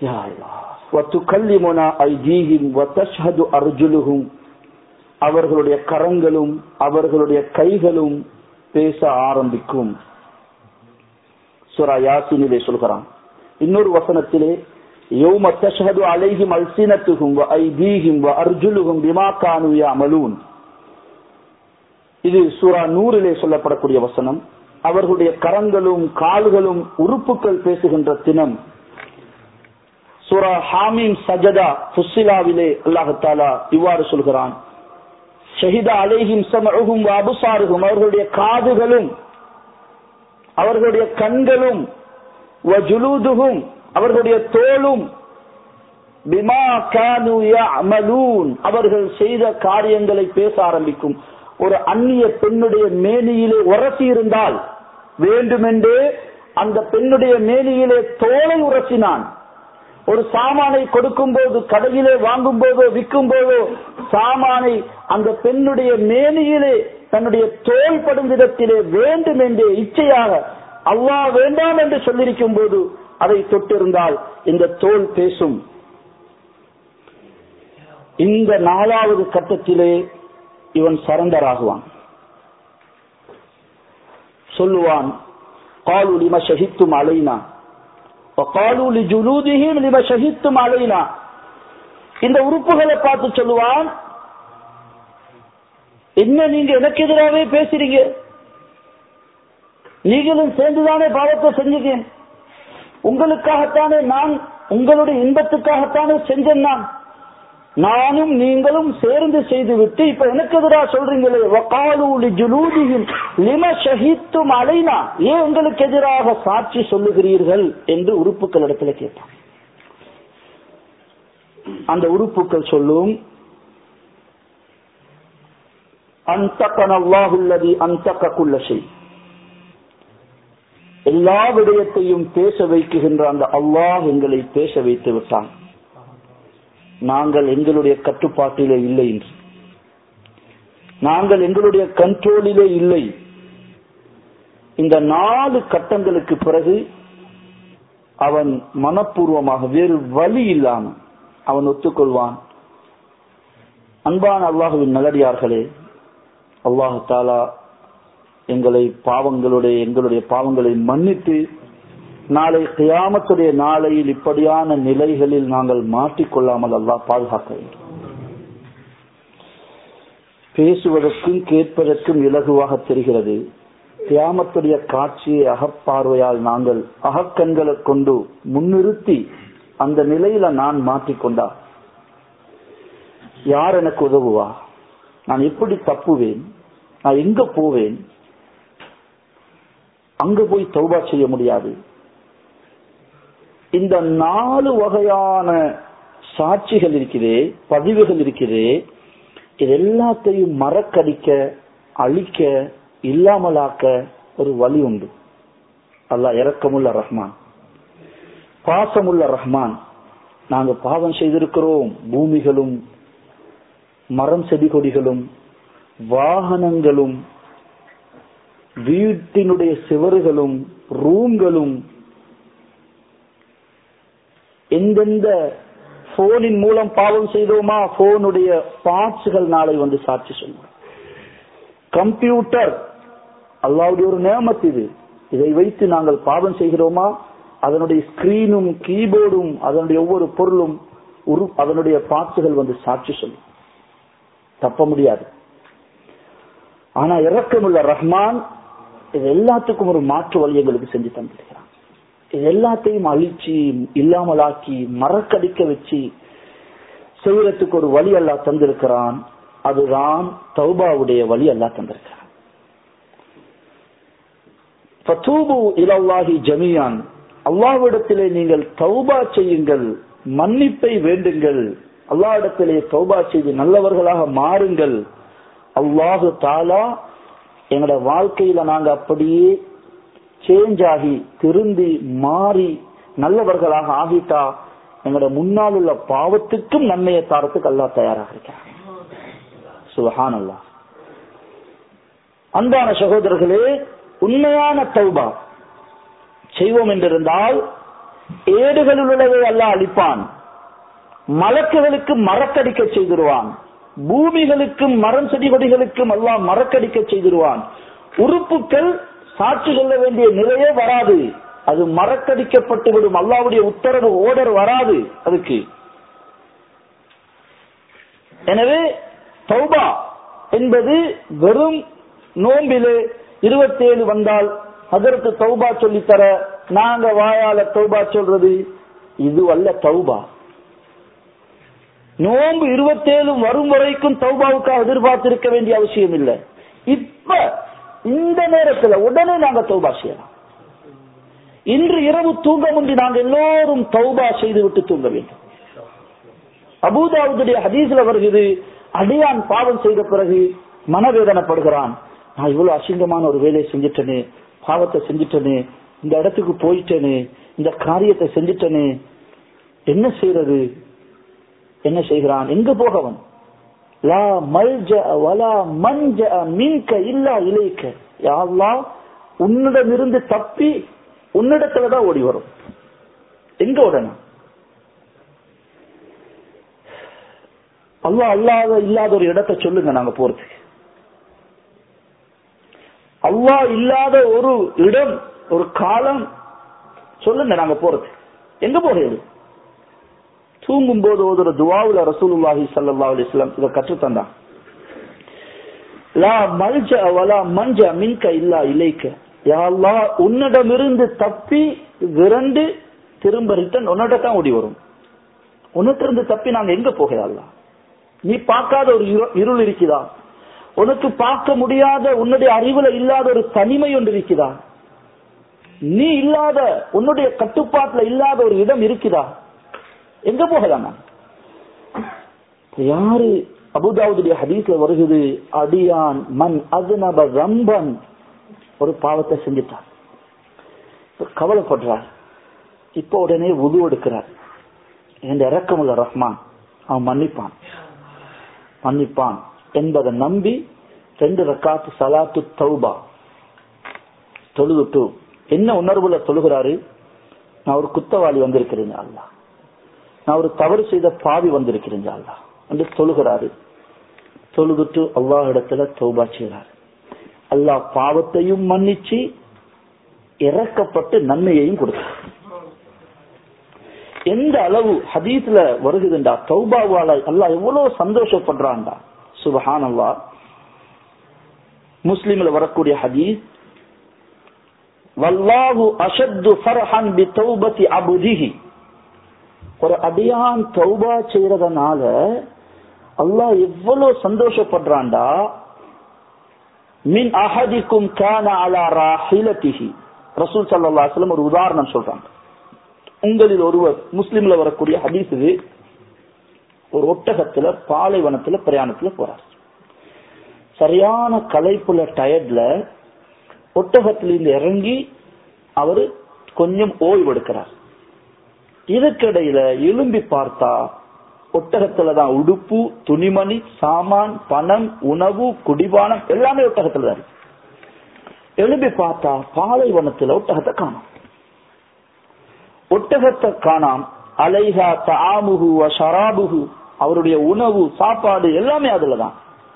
யா அல்லாஹ் வத்துகல்லிமுனா ஐதீஹிம் வதஷ்ஹது அர்ஜுலுஹும் அவர்களுடைய கரங்களும் அவர்களுடைய கைகளும் பேச ஆரம்பிக்கும் சூரா யாசினிலே சொல்கிறான் இன்னொரு வசனத்திலே யௌம தஷ்ஹது அலைஹிம் அல்சினத்துஹும் வ ஐதீஹிம் வ அர்ஜுலுஹும் பிமா கானு யஅமலூன் இது சூரா நூறிலே சொல்லப்படக்கூடிய வசனம் அவர்களுடைய கரங்களும் கால்களும் உறுப்புகள் பேசுகின்ற தினம் சூரா ஹாமீம் சஜதா ஃபுஸ்ஸிலாவிலே அல்லாஹ் தஆலா இவ்வாறு சொல்கிறான் ஷஹித அலைஹிம் சமஉஹும் வ அபுசாருஹும் அவர்களுடைய காதுகளும் அவர்களுடைய கண்களும் வ ஜுலூதுஹும் அவர்களுடைய தோலும் பிமா கானு யஅமலூன் அவர்கள் செய்த காரியங்களை பேச ஆரம்பிக்கும் ஒரு அந்நிய பெண்ணுடைய மேனியிலே உரசி இருந்தால் வேண்டுமென்றே அந்த பெண்ணுடைய மேனியிலே தோலை உரசினான் ஒரு சாமானை கொடுக்கும் போது கடையிலே வாங்கும் போதோ விற்கும் போதோ சாமானை அந்த பெண்ணுடைய மேனியிலே தன்னுடைய தோல் படும் விதத்திலே வேண்டும் என்றே இச்சையாக அல்லாஹ் வேண்டாம் என்று சொல்லியிருக்கும் போது அதை தொட்டிருந்தால் இந்த தோல் பேசும் இந்த நாலாவது கட்டத்திலே இவன் சரண்டர் ஆகுவான் சொல்லுவான் காலு லிம ஷஹித்தும் அலைனா காலு லி ஜுலூதிஹிம் லிம ஷஹித்தும் அலைனா இந்த உறுப்புகளை பார்த்து சொல்லுவான் என்ன நீங்க எனக்கு எதிராகவே பேசுறீங்க நீங்களும் சேர்ந்துதானே பாவத்தை செஞ்சீங்க உங்களுக்காகத்தானே நான் உங்களுடைய இன்பத்துக்காகத்தானே செஞ்சேன் நான் நானும் நீங்களும் சேர்ந்து செய்துவிட்டு இப்ப எனக்கு எதிராக சொல்றீங்களே வக்காலூலி ஜுலூதியும் லிம ஷஹித்தும் அலைனா ஏன் உங்களுக்கு எதிராக சாட்சி சொல்லுகிறீர்கள் என்று உறுப்புகள் இடத்துல கேட்டான் அந்த உறுப்புகள் சொல்லும் அந்தக்கன் அல்லாஹுல்லதி அந்தக்க குல்லசை எல்லா விடயத்தையும் பேச வைக்குகின்ற அந்த அல்லாஹ் எங்களை பேச வைத்து விட்டான் நாங்கள் எங்களுடைய கட்டுப்பாட்டிலே இல்லை என்று நாங்கள் எங்களுடைய கண்ட்ரோலிலே இல்லை இந்த நாலு கட்டங்களுக்கு பிறகு அவன் மனப்பூர்வமாக வேறு வழி இல்லாமல் அவன் ஒத்துக்கொள்வான் அன்பான அல்லாஹுவின் நல்லடியார்களே அல்லாஹு தாலா எங்களை பாவங்களுடைய எங்களுடைய பாவங்களை மன்னித்து நாளை கியாமத்துடைய நாளையில் இப்படியான நிலைகளில் நாங்கள் மாட்டிக்கொள்ளாமல் அல்லாஹ் பாதுகாக்க வேண்டும் பேசுவதற்கும் கேட்பதற்கும் இலகுவாக தெரிகிறது கியாமத்துடைய காட்சியை அகப்பார்வையால் நாங்கள் அகக்கண்களை கொண்டு முன்னிறுத்தி அந்த நிலையில நான் மாட்டிக்கொண்டா யார் எனக்கு உதவுவா நான் எப்படி தப்புவேன் நான் எங்க போவேன் அங்க போய் தௌபா செய்ய முடியாது இந்த நாலு வகையான சாட்சிகள் இருக்கிறே பதிவுகள் இருக்கிறே இது எல்லாத்தையும் மறக்கடிக்க அழிக்க இல்லாமலாக்க ஒரு வழி உண்டு அல்லாஹ் இரக்கமுள்ள ரஹ்மான் பாசமுள்ள ரஹ்மான் நாங்க பாவம் செய்திருக்கிறோம் பூமிகளும் மரம் செடி கொடிகளும் வாகனங்களும் வீட்டினுடைய சிவறுகளும் ரூம்களும் எந்தெந்த போனின் மூலம் பாவம் செய்தோமா போனுடைய பார்ட்ஸ்கள் நாளை வந்து சாட்சி சொல்லும் கம்ப்யூட்டர் அல்லாவுடைய ஒரு நியமத்து இது இதை வைத்து நாங்கள் பாவம் செய்கிறோமா அதனுடைய ஸ்கிரீனும் கீபோர்டும் அதனுடைய ஒவ்வொரு பொருளும் உரு அதனுடைய பார்ட்ஸ்கள் வந்து சாட்சி சொல்லும் தப்ப முடியாது ஆனா இறக்கமுள்ள ரஹ்மான் இது எல்லாத்துக்கும் ஒரு மாற்று வழி எங்களுக்கு செஞ்சு தந்திருக்கிறான் இது எல்லாத்தையும் அழிச்சு இல்லாமலாக்கி மறக்கடிக்க வச்சு செய்யறதுக்கு ஒரு வழி அல்லா தந்திருக்கிறான் அதுதான் தௌபாவுடைய வழி அல்லா தந்திருக்கிறான் இலல்லாஹி ஜமியான் அல்லாவிடத்திலே நீங்கள் தௌபா செய்யுங்கள் மன்னிப்பை வேண்டுங்கள் அல்லாவிடத்திலே தௌபா செய்து நல்லவர்களாக மாறுங்கள் அல்லாஹு தாலா எங்களோட வாழ்க்கையில நாங்க அப்படியே சேஞ்ச் ஆகி திருந்தி மாறி நல்லவர்களாக ஆகிட்டா எங்களோட முன்னால் உள்ள பாவத்துக்கும் நன்மையை தாரத்துக்கு அல்லா தயாராக இருக்கிறார் சுபஹான் அல்லா அன்பான சகோதரர்களே உண்மையான தௌபா செய்வோம் என்றிருந்தால் ஏடுகளில் உள்ளதை அல்லாஹ் அழிப்பான் மலக்குகளுக்கு மறக்கடிக்க செய்திருவான் பூமிகளுக்கும் மரம் செடி கொடிகளுக்கும் அல்லாஹ் மறக்கடிக்க செய்திருவான் உறுப்புகள் சாட்சி சொல்ல வேண்டிய நிலையே வராது அது மறக்கடிக்கப்பட்டு விடும் அல்லாவுடைய உத்தரவு ஓடர் வராது அதுக்கு எனவே தௌபா என்பது வெறும் நோம்பிலே இருபத்தேழு வந்தால் அதற்கு தௌபா சொல்லித்தர நாங்க வாயால தௌபா சொல்றது இது அல்ல தௌபா நோன்பு இருபத்தேழு வரும் வரைக்கும் தௌபாவுக்காக எதிர்பார்த்திருக்க வேண்டிய அவசியம் இல்லை இப்ப இந்த நேரத்துல உடனே நாங்க தௌபா செய்யலாம் இன்று இரவு தூங்க முந்தி நாங்க எல்லோரும் தௌபா செய்து விட்டு தூங்க வேண்டும் அபூதாவுடைய ஹதீஸ்ல வருகிறது அடியான் பாவம் செய்த பிறகு மனவேதனைப்படுகிறான் நான் இவ்வளவு அசிங்கமான ஒரு வேலையை செஞ்சிட்டனே பாவத்தை செஞ்சிட்டனே இந்த இடத்துக்கு போயிட்டேனே இந்த காரியத்தை செஞ்சிட்டனே என்ன செய்யறது என்ன செய்கிறான் எங்க போகவன் லா மல்ஜ வலா மஞ்ச மின்க இல்லா இலைக்க யாழ்லா உன்னிடமிருந்து தப்பி உன்னிடத்துலதான் ஓடி வரும் எங்க ஓடணும் அல்லா அல்லாத இல்லாத ஒரு இடத்தை சொல்லுங்க நாங்க போறதுக்கு அல்லா இல்லாத ஒரு இடம் ஒரு காலம் சொல்லுங்க நாங்க போறது எங்க போகிறது தூங்கும் போது ஓதுற துவாவுல ரசூலுல்லாஹி சல்லா அலிஸ்லாம் இதை கற்றுத்தந்தான் லா மல்ஜ வலா மஞ்ச மின்க இல்லா இலைக்க யாழ்லா உன்னிடமிருந்து தப்பி விரண்டு திரும்ப ரிட்டன் உன்னிட்ட தான் ஓடி வரும் உன்னிட்ட இருந்து தப்பி நாங்க எங்க போகிறாள்லாம் நீ பார்க்காத ஒரு இருள் இருக்குதா உனக்கு பார்க்க முடியாத உன்னுடைய அறிவுல இல்லாத ஒரு தனிமை ஒன்று இருக்குதா நீ இல்லாத உன்னுடைய கட்டுப்பாட்டுல இல்லாத ஒரு இடம் இருக்குதா எங்க போகலாம் யாரு அபுதாவுடைய ஹதீஸ்ல வருகிறது அடியான் மண் அஜ்னப ரம்பன் ஒரு பாவத்தை செஞ்சுட்டான் கவலைப்படுறார் இப்ப உடனே உது எடுக்கிறார் என் இறக்கமுள்ள ரஹ்மான் அவன் மன்னிப்பான் மன்னிப்பான் என்பதை நம்பி ரெண்டு ரக்காத்து சலாத்து தௌபா தொழுதுட்டு என்ன உணர்வுல தொழுகிறாரு நான் ஒரு குத்தவாளி வந்திருக்கிறேன் அல்லா நான் ஒரு தவறு செய்த பாவி வந்திருக்கிறேன் அல்லா என்று தொழுகிறாரு தொழுதுட்டு அல்லாஹ் இடத்துல தௌபா செய்கிறார் அல்லாஹ் பாவத்தையும் மன்னிச்சு இறக்கப்பட்டு நன்மையையும் கொடுத்தார் எந்த அளவு ஹதீஸ்ல வருகுதுண்டா தௌபாவால அல்லாஹ் எவ்வளவு சந்தோஷப்படுறான்டா சுபஹான் அல்லா முஸ்லிம்ல வரக்கூடிய ஹதீஸ் வல்லாஹு அஷத்து ஃபர்ஹன் பி தௌபதி அபுதிஹி ஒரு அடியான் தௌபா செய்யறதுனால அல்லாஹ் எவ்வளவு சந்தோஷப்படுறான்டா மின் அஹதிக்கும் கான அலா ராஹிலதிஹி ரசூல் ஸல்லல்லாஹு அலைஹி வஸல்லம் ஒரு உதாரணம் சொல்றாங்க உங்களில் ஒருவர் முஸ்லிம்ல வரக்கூடிய ஹதீஸ் இது ஒரு ஒட்டகத்துல பாலைவனத்துல பிரயாணத்துல போறார் சரியான களைப்புல டயர்ட்ல ஒட்டகத்திலிருந்து இறங்கி அவரு கொஞ்சம் ஓய்வு எடுக்கிறார் இதுக்கிடையில எலும்பி பார்த்தா ஒட்டகத்துலதான் உடுப்பு துணிமணி சாமான் பணம் உணவு குடிபானம் எல்லாமே ஒட்டகத்துல தான் இருக்கு எழும்பி பார்த்தா பாலைவனத்துல ஒட்டகத்தை காணும் ஒட்டகத்தை காணாம் அலைஹா தாமுகு ஷராபுகு அவருடைய உணவு சாப்பாடு எல்லாமே அதுலதான்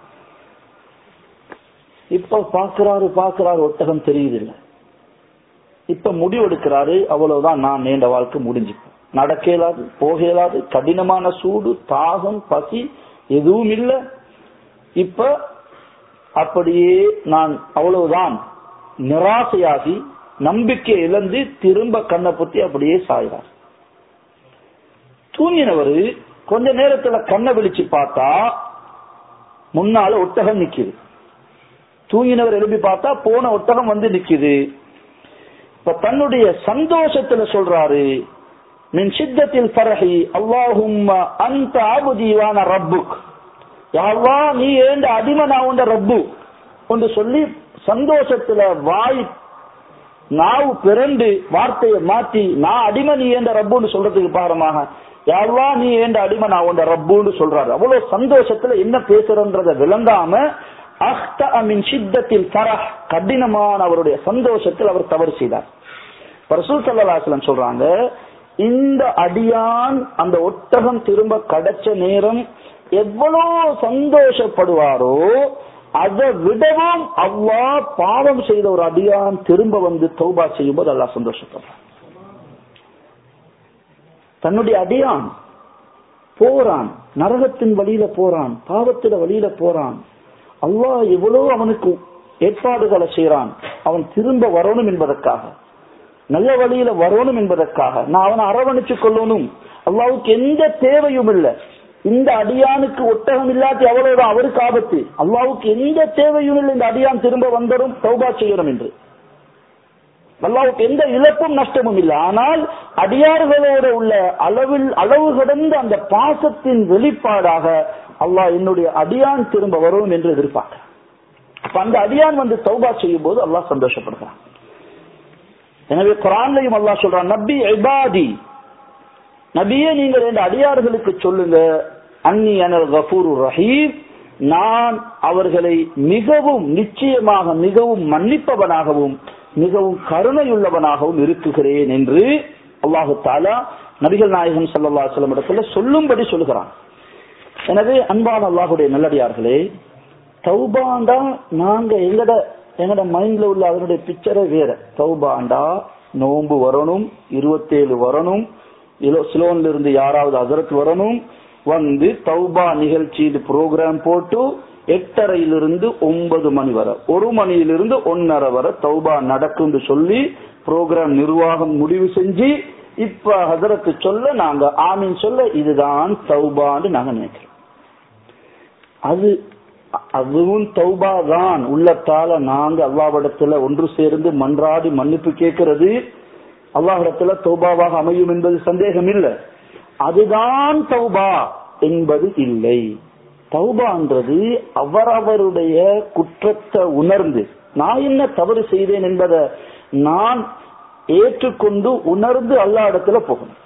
இப்ப பாக்குறாரு பாக்குறாரு ஒட்டகம் தெரியுது இல்ல இப்ப முடிவெடுக்கிறாரு அவ்வளவுதான் நான் நீண்ட வாழ்க்கை முடிஞ்சுப்பேன் நடக்க இயலாது போக இயலாது கடினமான சூடு தாகம் பசி எதுவும் இல்ல இப்ப அப்படியே நான் அவ்வளவுதான் நிராசையாகி நம்பிக்கை இழந்து திரும்ப கண்ணை பத்தி அப்படியே சாயிறார் தூங்கினவரு கொஞ்ச நேரத்துல கண்ணை விழிச்சு பார்த்தா முன்னால ஒட்டகம் நிக்குது தூங்கினவர் எழுப்பி பார்த்தா போன ஒட்டகம் வந்து நிக்குது இப்ப தன்னுடைய சந்தோஷத்துல சொல்றாரு மின் சித்தத்தில் பரகி அல்லாஹும் அந்த ஆபுதீவான ரப்புக் யாவா நீ ஏண்ட அடிமை நான் உண்ட ரப்பு என்று சொல்லி சந்தோஷத்துல வாய் நாவு பிறண்டு வார்த்தையை மாத்தி நான் அடிமை நீ ஏண்ட ரப்புன்னு சொல்றதுக்கு பாரமாக யாவா நீ ஏண்ட அடிமை நான் உண்ட ரப்புன்னு சொல்றாரு அவ்வளவு சந்தோஷத்துல என்ன பேசுறன்றத விளங்காம அஹ்த மின் சித்தத்தில் பரஹ் கடினமான அவருடைய சந்தோஷத்தில் அவர் தவறு செய்தார் ரசூல் சல்லாஹலம் சொல்றாங்க இந்த அடியான் அந்த ஒட்டகம் திரும்ப கிடைச்ச நேரம் எவ்வளவு சந்தோஷப்படுவாரோ அதை விடவும் அல்லாஹ் பாவம் செய்த ஒரு அடியான் திரும்ப வந்து தௌபா செய்யும் போது அல்லாஹ் சந்தோஷப்படுறான் தன்னுடைய அடியான் போறான் நரகத்தின் வழியில போறான் பாவத்தில வழியில போறான் அல்லாஹ் எவ்வளவு அவனுக்கு ஏற்பாடுகளை செய்யறான் அவன் திரும்ப வரணும் என்பதற்காக நல்ல வழியில வரணும் என்பதற்காக நான் அவனை அரவணைச்சு கொள்ளணும் அல்லாவுக்கு எந்த தேவையும் இல்லை இந்த அடியானுக்கு ஒட்டகம் இல்லாட்டி அவ்வளவுதான் அவருக்கு ஆபத்து அல்லாவுக்கு எந்த தேவையும் இல்லை இந்த அடியான் திரும்ப வந்தரும் தௌபா செய்யணும் என்று அல்லாவுக்கு எந்த இழப்பும் நஷ்டமும் இல்லை ஆனால் அடியார்களோட உள்ள அளவில் அளவு கடந்த அந்த பாசத்தின் வெளிப்பாடாக அல்லாஹ் என்னுடைய அடியான் திரும்ப வரும் என்று எதிர்பார்க்கிறான் அப்ப அந்த அடியான் வந்து தௌபா செய்யும் போது அல்லாஹ் சந்தோஷப்படுகிறான் எனவே குரான்லையும் அல்லாஹ் சொல்றான் நபி இபாதி நபியே நீங்கள் ரெண்டு அடியார்களுக்கு சொல்லுங்க அன்னி அனல் கபூர் ரஹீம் நான் அவர்களை மிகவும் நிச்சயமாக மிகவும் மன்னிப்பவனாகவும் மிகவும் கருணையுள்ளவனாகவும் இருக்குகிறேன் என்று அல்லாஹு தாலா நபிகள் நாயகம் சல்லா சொல்லம் இடத்துல சொல்லும்படி சொல்லுகிறான் எனவே அன்பான அல்லாஹுடைய நல்லடியார்களே தௌபாண்டா நாங்க எங்கட எங்கட மைண்ட்ல உள்ள அதனுடைய பிக்சரே வேற தௌபாண்டா நோன்பு வரணும் இருபத்தேழு வரணும் சிலோன்ல இருந்து யாராவது அதற்கு வரணும் வந்து தௌபா நிகழ்ச்சி ப்ரோக்ராம் போட்டு எட்டரையிலிருந்து ஒன்பது மணி வரை ஒரு மணியிலிருந்து ஒன்னரை வரை தௌபா நடக்கும் சொல்லி ப்ரோக்ராம் நிர்வாகம் முடிவு செஞ்சு இப்ப ஹசரத்து சொல்ல நாங்க ஆமீன் சொல்ல இதுதான் தௌபான்னு நாங்க நினைக்கிறோம் அது அதுவும் தௌபா தான் உள்ளத்தால நாங்க அல்லாவிடத்துல ஒன்று சேர்ந்து மன்றாடி மன்னிப்பு கேட்கிறது அல்லாஹிடத்துல தௌபாவாக அமையும் என்பது சந்தேகம் இல்லை அதுதான் தௌபா என்பது இல்லை தௌபான்றது அவரவருடைய குற்றத்தை உணர்ந்து நான் என்ன தவறு செய்தேன் என்பதை நான் ஏற்றுக்கொண்டு உணர்ந்து அல்லா இடத்துல போகணும்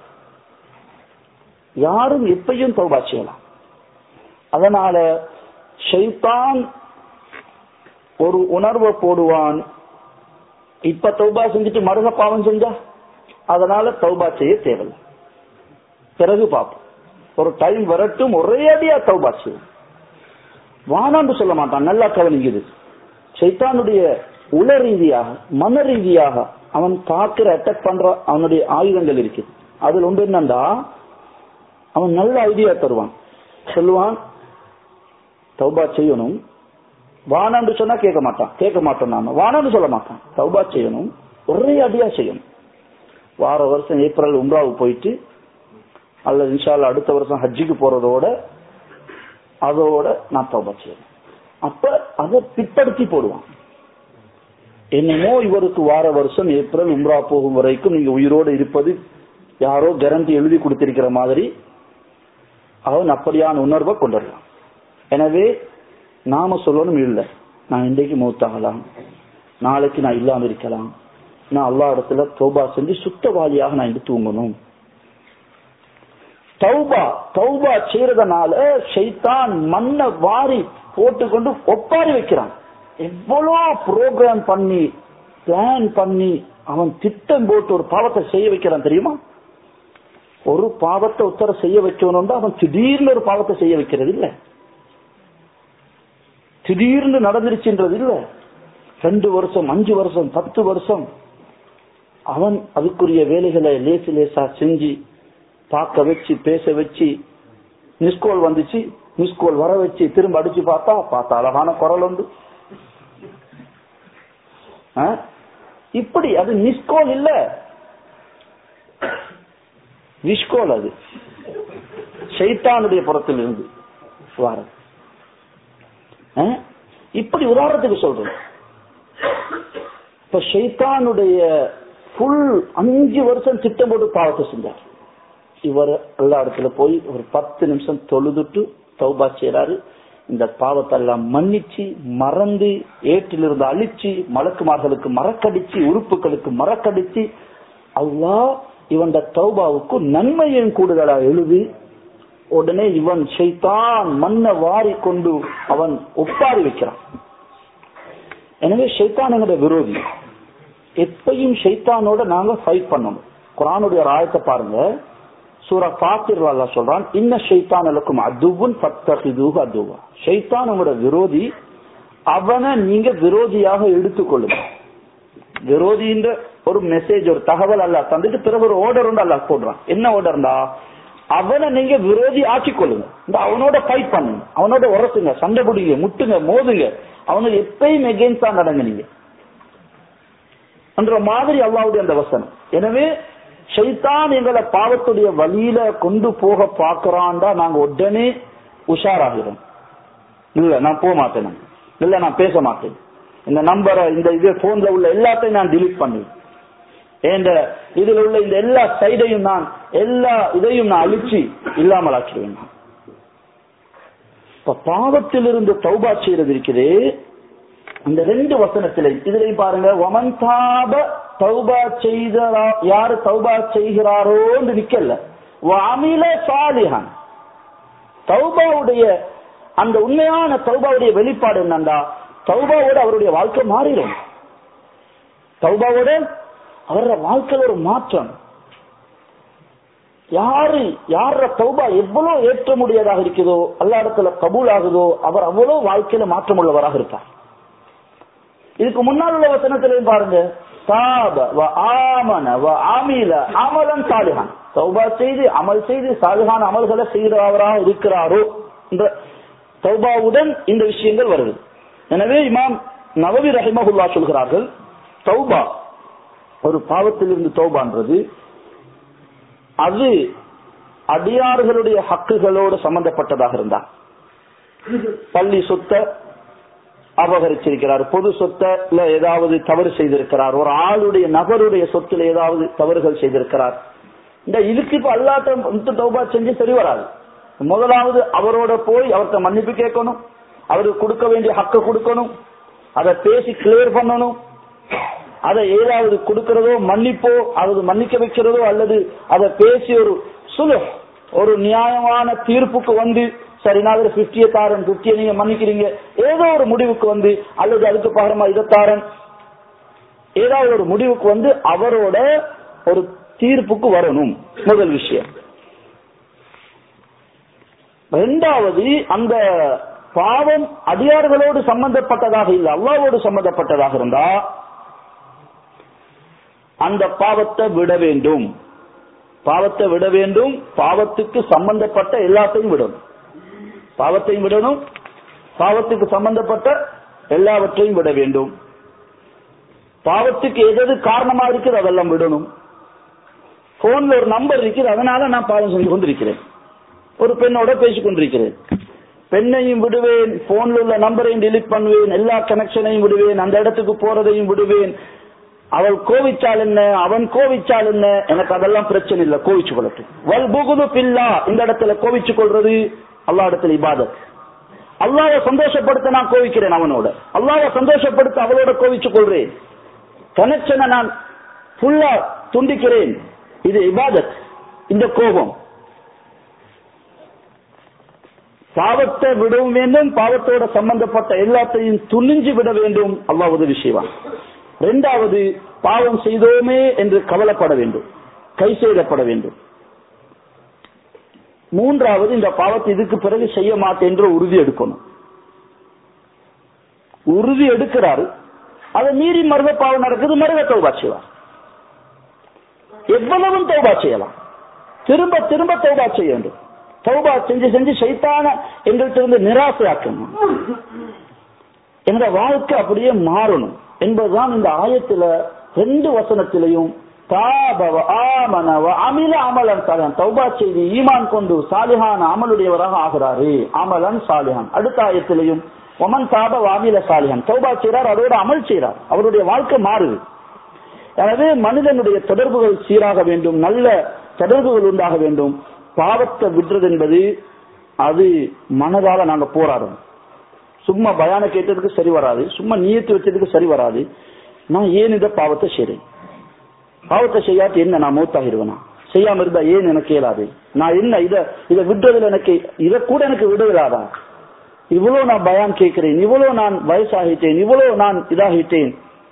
யாரும் எப்பையும் தௌபா செய்யலாம் அதனால ஷைத்தான் ஒரு உணர்வை போடுவான் இப்ப தௌபா செஞ்சுட்டு மருக பாவம் செஞ்சா அதனால தௌபா செய்ய தேவையில்லை பிறகு பார்ப்போம் ஒரு டைம் வரட்டும் ஒரே அடியா தௌபா செய்யும் வானாண்டு சொல்ல மாட்டான் நல்லா கவனிக்குது சைத்தானுடைய உள ரீதியாக மன ரீதியாக அவன் தாக்குற அட்டாக் பண்ற அவனுடைய ஆயுதங்கள் இருக்குது அதுல ஒன்று என்னண்டா அவன் நல்ல ஐடியா தருவான் சொல்லுவான் தௌபா செய்யணும் வானாண்டு சொன்னா கேட்க மாட்டான் கேட்க மாட்டோம் நாம வானாண்டு சொல்ல மாட்டான் தௌபா செய்யணும் ஒரே அடியா செய்யணும் வார வருஷம் ஏப்ரல் உம்ராவுக்கு போயிட்டு அல்லது இன்ஷால்ல அடுத்த வருஷம் ஹஜ்ஜிக்கு போறதோட அதோட நான் தௌபா செய்யணும் அப்ப அதை பிற்படுத்தி போடுவான் என்னமோ இவருக்கு வார வருஷம் ஏப்ரல் உம்ரா போகும் வரைக்கும் நீங்க உயிரோடு இருப்பது யாரோ கேரண்டி எழுதி கொடுத்திருக்கிற மாதிரி அவன் அப்படியான உணர்வை கொண்டுடலாம் எனவே நாம சொல்லணும் இல்லை நான் இன்றைக்கு மூத்தாகலாம் நாளைக்கு நான் இல்லாம இருக்கலாம் நான் அல்லா இடத்துல தௌபா செஞ்சு சுத்தவாளியாக நான் இருந்து தூங்கணும் தௌபா தௌபா செய்யறதுனால ஷைத்தான் மண்ணை வாரி போட்டுக்கொண்டு ஒப்பாரி வைக்கிறான் எவ்வளோ ப்ரோக்ராம் பண்ணி பிளான் பண்ணி அவன் திட்டம் போட்டு ஒரு பாவத்தை செய்ய வைக்கிறான் தெரியுமா ஒரு பாவத்தை உத்தர செய்ய வைக்கணும்னா அவன் திடீர்னு ஒரு பாவத்தை செய்ய வைக்கிறது இல்ல திடீர்னு நடந்துருச்சுன்றது இல்ல ரெண்டு வருஷம் அஞ்சு வருஷம் பத்து வருஷம் அவன் அதுக்குரிய வேலைகளை லேசு லேசா செஞ்சு பார்க்க வச்சு பேச வச்சு மிஸ்கோல் வந்துச்சு மிஸ்கோல் வர வச்சு திரும்ப அடிச்சு பார்த்தா பார்த்தா அழகான குரல் உண்டு இப்படி அது மிஸ்கோல் இல்ல விஷ்கோல் அது சைத்தானுடைய புறத்தில் இருந்து வாரம் இப்படி உதாரணத்துக்கு சொல்றேன் இப்ப ஷைத்தானுடைய ஃபுல் அஞ்சு வருஷம் திட்டம் போட்டு பாவத்தை செஞ்சார் இவர் எல்லா இடத்துல போய் ஒரு பத்து நிமிஷம் தொழுதுட்டு தௌபா செய்யறாரு இந்த பாவத்தை எல்லாம் மன்னிச்சு மறந்து ஏற்றிலிருந்து அழிச்சு மலக்குமார்களுக்கு மறக்கடிச்சு உறுப்புகளுக்கு மறக்கடிச்சு அல்லா இவன் தௌபாவுக்கு நன்மையும் கூடுதலா எழுதி உடனே இவன் ஷைத்தான் மண்ணை வாரி கொண்டு அவன் ஒப்பாரி வைக்கிறான் எனவே ஷைத்தான் எங்களோட விரோதி எப்பையும் ஷைத்தானோட நாங்க ஃபைட் பண்ணணும் குரானுடைய ஒரு ஆயத்தை பாருங்க சூரா பாத்திர் அல்லாஹ் சொல்றான் இன்ன ஷைத்தான் அலக்கும் அதுவும் பத்தகிதுக அதுவா ஷைத்தான் உங்களோட விரோதி அவனை நீங்க விரோதியாக எடுத்துக்கொள்ளுங்க விரோதின்ற ஒரு மெசேஜ் ஒரு தகவல் அல்ல தந்துட்டு பிறகு ஒரு ஆர்டர் உண்டு அல்ல போடுறான் என்ன ஆர்டர்டா அவனை நீங்க விரோதி ஆக்கிக் கொள்ளுங்க இந்த அவனோட ஃபைட் பண்ணுங்க அவனோட உரசுங்க சண்டை பிடிங்க முட்டுங்க மோதுங்க அவனுக்கு எப்பயும் எகெயின்ஸ்டா நடங்க நீங்க என்ற மாதிரி அல்லாவுடைய அந்த வசனம் எனவே ஷைத்தான் எங்களை பாவத்துடைய வழியில கொண்டு போக பாக்குறான்டா நாங்க உடனே உஷாராகிறோம் இல்ல நான் போக மாட்டேன் இல்ல நான் பேச மாட்டேன் இந்த நம்பரை இந்த இது போன்ல உள்ள எல்லாத்தையும் நான் டிலீட் பண்ணுவேன் என்ற இதுல உள்ள இந்த எல்லா சைடையும் நான் எல்லா இதையும் நான் அழிச்சு இல்லாமல் ஆக்கிடுவேன் நான். இப்ப பாவத்திலிருந்து தௌபா செய்யறது இருக்குது இந்த ரெண்டு வசனத்திலே இதுலயும் பாருங்க ஒமன் தாப தௌபா செய்த யாரு தௌபா செய்கிறாரோ என்று நிக்கல அமில சாலிஹான் தௌபாவுடைய அந்த உண்மையான தௌபாவுடைய வெளிப்பாடு என்னண்டா தௌபாவோட அவருடைய வாழ்க்கை மாறிடும் தௌபாவோட அவரோட வாழ்க்கையில ஒரு மாற்றம் யாரு யார தௌபா எவ்வளவு ஏற்ற முடியாதாக இருக்குதோ அல்லா இடத்துல கபூல் ஆகுதோ அவர் அவ்வளவு வாழ்க்கையில மாற்றம் உள்ளவராக இருப்பார் இதுக்கு முன்னால் உள்ள வசனத்திலையும் பாருங்க தாப வ ஆமன வ ஆமில அமலன் சாலிஹான் தௌபா செய்து அமல் செய்து சாலிஹான் அமல்களை செய்கிறவராக இருக்கிறாரோ என்ற தௌபாவுடன் இந்த விஷயங்கள் வருது எனவே இமாம் நவவி ரஹிமகுல்லா சொல்கிறார்கள் தௌபா ஒரு பாவத்திலிருந்து தௌபான்றது அது அடியார்களுடைய ஹக்குகளோடு சம்பந்தப்பட்டதாக இருந்தா பள்ளி சொத்தை அபகரிச்சிருக்கிறார் பொது சொத்துல ஏதாவது தவறு செய்திருக்கிறார் ஒரு ஆளுடைய நபருடைய சொத்துல ஏதாவது தவறுகள் செய்திருக்கிறார் இந்த இதுக்கு இப்ப அல்லாட்ட தௌபா செஞ்சு சரி வராது முதலாவது அவரோட போய் அவர்கிட்ட மன்னிப்பு கேட்கணும் அவருக்கு கொடுக்க வேண்டிய ஹக்க கொடுக்கணும் அதை பேசி கிளியர் பண்ணணும் அதை ஏதாவது கொடுக்கிறதோ மன்னிப்போ அல்லது மன்னிக்க வைக்கிறதோ அல்லது அதை பேசி ஒரு சுலு ஒரு நியாயமான தீர்ப்புக்கு வந்து சரி நான் அதுல பிப்டிய தாரன் பிப்டிய நீங்க மன்னிக்கிறீங்க ஏதோ ஒரு முடிவுக்கு வந்து அல்லது அதுக்கு பகரமா இதை தாரன் ஏதாவது ஒரு முடிவுக்கு வந்து அவரோட ஒரு தீர்ப்புக்கு வரணும் முதல் விஷயம் ரெண்டாவது அந்த பாவம் அடியார்களோடு சம்பந்தப்பட்டதாக இல்லை அல்லாவோடு சம்பந்தப்பட்டதாக இருந்தா அந்த பாவத்தை விட வேண்டும் பாவத்தை விட வேண்டும் பாவத்துக்கு சம்பந்தப்பட்ட எல்லாத்தையும் விடணும் பாவத்தையும் விடணும் பாவத்துக்கு சம்பந்தப்பட்ட எல்லாவற்றையும் விட வேண்டும் பாவத்துக்கு எது காரணமா இருக்குது அதெல்லாம் விடணும் போன்ல ஒரு நம்பர் இருக்குது அதனால நான் பாவம் செஞ்சு கொண்டிருக்கிறேன் ஒரு பெண்ணோட பேசிக் கொண்டிருக்கிறேன் பெண்ணையும் விடுவேன் போன்ல உள்ள நம்பரையும் டெலிட் பண்ணுவேன் எல்லா கனெக்ஷனையும் விடுவேன் அந்த இடத்துக்கு போறதையும் விடுவேன் அவள் கோவிச்சால் என்ன அவன் கோவிச்சால் என்ன எனக்கு அதெல்லாம் பிரச்சனை இல்லை கோவிச்சு கொள்ளட்டும் வல் புகுது பில்லா இந்த இடத்துல கோவிச்சு கொள்றது அல்லா இடத்துல இபாதத் அல்லாவை சந்தோஷப்படுத்த நான் கோவிக்கிறேன் அவனோட அல்லாவை சந்தோஷப்படுத்த அவளோட கோவிச்சு கொள்றேன் கனெக்ஷனை நான் ஃபுல்லா துண்டிக்கிறேன் இது இபாதத் இந்த கோபம் பாவத்தை விடவும் வேண்டும் பாவத்தோட சம்பந்தப்பட்ட எல்லாத்தையும் துணிஞ்சு விட வேண்டும் அல்லாஹ் உதவி செய்வான் இரண்டாவது பாவம் செய்தோமே என்று கவலைப்பட வேண்டும் கை செய்தப்பட வேண்டும் மூன்றாவது இந்த பாவத்தை இதுக்கு பிறகு செய்ய மாட்டேன் என்ற உறுதி எடுக்கணும் உறுதி எடுக்கிறாரு அதை மீறி மருத பாவம் நடக்குது மருத தௌபா செய்வார் எவ்வளவும் தௌபா செய்யலாம் திரும்ப திரும்ப தௌபா செய்ய வேண்டும் தௌபா செஞ்சு செஞ்சு சைத்தான எங்கள்கிட்ட இருந்து நிராசையாக்கணும் எங்க வாழ்க்கை அப்படியே மாறணும் என்பதுதான் இந்த ஆயத்துல ரெண்டு வசனத்திலையும் தாபவ ஆமனவ அமில அமலன் சாலிஹான் தௌபா செய்து ஈமான் கொண்டு சாலிஹான் அமலுடையவராக ஆகிறாரு அமலன் சாலிஹான் அடுத்த ஆயத்திலையும் ஒமன் தாப வாமில சாலிஹான் தௌபா செய்றார் அதோட அமல் செய்றார் அவருடைய வாழ்க்கை மாறுது எனவே மனிதனுடைய தொடர்புகள் சீராக வேண்டும் நல்ல தொடர்புகள் உண்டாக வேண்டும் பாவத்தை விடுறது என்பது அது மனதால நாங்க போராடணும் சும்மா பயான கேட்டதுக்கு சரி வராது சும்மா நீயத்து வச்சதுக்கு சரி வராது நான் ஏன் இந்த பாவத்தை செய்றேன் பாவத்தை செய்யாட்டி என்ன நான் மூத்தாகிடுவேனா செய்யாம இருந்தா ஏன் எனக்கு இயலாது நான் என்ன இத இதை விடுறதுல எனக்கு இதை கூட எனக்கு விடுதலாதா இவ்வளவு நான் பயான் கேட்கிறேன் இவ்வளவு நான் வயசாகிட்டேன் இவ்வளவு நான் இதாகிட்டேன்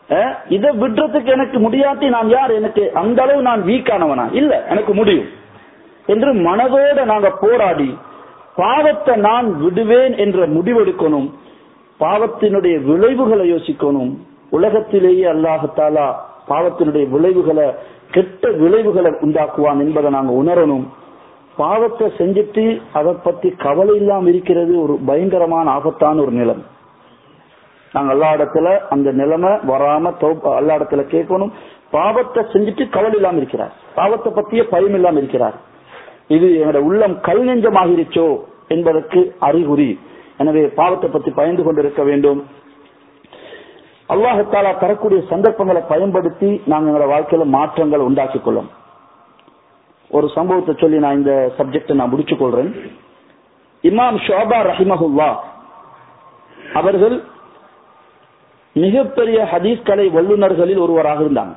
அஹ், இதை விடுறதுக்கு எனக்கு முடியாட்டி நான் யார் எனக்கு அந்த அளவு நான் வீக்கானவனா இல்ல எனக்கு முடியும் என்று மனதோட நாங்க போராடி பாவத்தை நான் விடுவேன் என்ற முடிவெடுக்கணும் பாவத்தினுடைய விளைவுகளை யோசிக்கணும் உலகத்திலேயே அல்லாஹத்தாலா பாவத்தினுடைய விளைவுகளை கெட்ட விளைவுகளை உண்டாக்குவான் என்பதை நாங்க உணரணும் பாவத்தை செஞ்சுட்டு அதை பத்தி கவலை இல்லாம இருக்கிறது ஒரு பயங்கரமான ஆபத்தான ஒரு நிலைமை நாங்க எல்லா இடத்துல அந்த நிலைமை வராம தௌப- எல்லா இடத்துல கேட்கணும் பாவத்தை செஞ்சுட்டு கவலை இல்லாம இருக்கிறார் பாவத்தை பத்திய பயம் இல்லாம இருக்கிறார் இது என்னோட உள்ளம் கல் நெஞ்சமாகிருச்சோ என்பதற்கு அறிகுறி எனவே பாவத்தை பத்தி பயந்து கொண்டிருக்க வேண்டும் அல்லாஹாலா தரக்கூடிய சந்தர்ப்பங்களை பயன்படுத்தி நாங்க எங்களோட வாழ்க்கையில மாற்றங்கள் உண்டாக்கிக் கொள்ளும் ஒரு சம்பவத்தை சொல்லி நான் இந்த சப்ஜெக்டை நான் முடிச்சுக் கொள்றேன் இமாம் ஷோபா ரஹிமஹுல்லா அவர்கள் மிகப்பெரிய ஹதீஸ் கலை வல்லுநர்களில் ஒருவராக இருந்தாங்க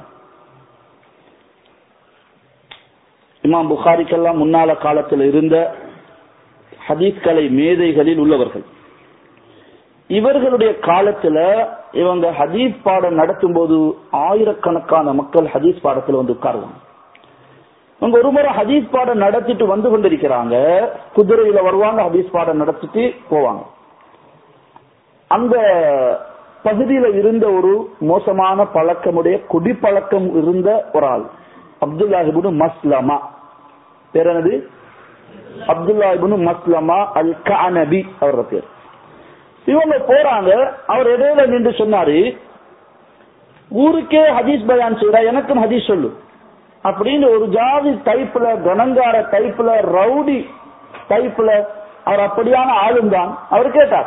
இமாம் புகாரிக்கெல்லாம் முன்னால காலத்தில் இருந்த ஹதீஸ் கலை மேதைகளில் உள்ளவர்கள் இவர்களுடைய காலத்துல இவங்க ஹதீஸ் பாடம் நடத்தும் போது ஆயிரக்கணக்கான மக்கள் ஹதீஸ் பாடத்துல வந்து உட்காருவாங்க இவங்க ஒரு முறை ஹதீஸ் பாடம் நடத்திட்டு வந்து கொண்டிருக்கிறாங்க குதிரையில வருவாங்க ஹதீஸ் பாடம் நடத்திட்டு போவாங்க அந்த பகுதியில இருந்த ஒரு மோசமான பழக்கமுடைய குடிப்பழக்கம் இருந்த ஒரு ஆள் அப்துல்லாஹிபுனு மஸ்லமா பேர் என்னது அப்துல்லாஹிபுனு மஸ்லமா அல் கனபி அவரோட பேர் இவங்க போறாங்க அவர் இடையில நின்று சொன்னாரு ஊருக்கே ஹதீஸ் பயான் செய்யறா எனக்கும் ஹதீஸ் சொல்லு அப்படின்னு ஒரு ஜாதி டைப்ல கணங்கார டைப்ல ரவுடி டைப்ல அவர் அப்படியான ஆளும் தான் அவர் கேட்டார்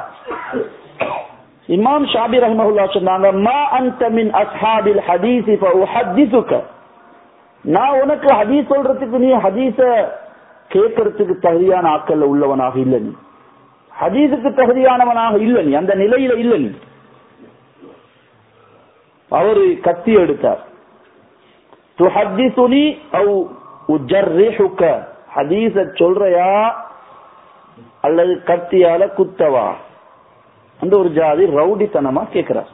இமாம் ஷாபி ரஹ்மஹுல்லா சொன்னாங்க மா அன்த மின் அஸ்ஹாபில் ஹதீஸ் ஃப உஹத்திஸுக நான் உனக்கு ஹதீஸ் சொல்றதுக்கு நீ ஹதீஸ கேட்கறதுக்கு தகுதியான ஆக்கல்ல உள்ளவனாக இல்ல நீ ஹதீஸுக்கு தகுதியானவனாக இல்ல நீ அந்த நிலையில இல்ல நீ அவரு கத்தி எடுத்தார் துஹத்திசுனி அவு உஜர்ரிஹுக ஹதீஸ சொல்றையா அல்லது கத்தியால குத்தவா அந்த ஒரு ஜாதி ரவுடித்தனமா கேட்கிறார்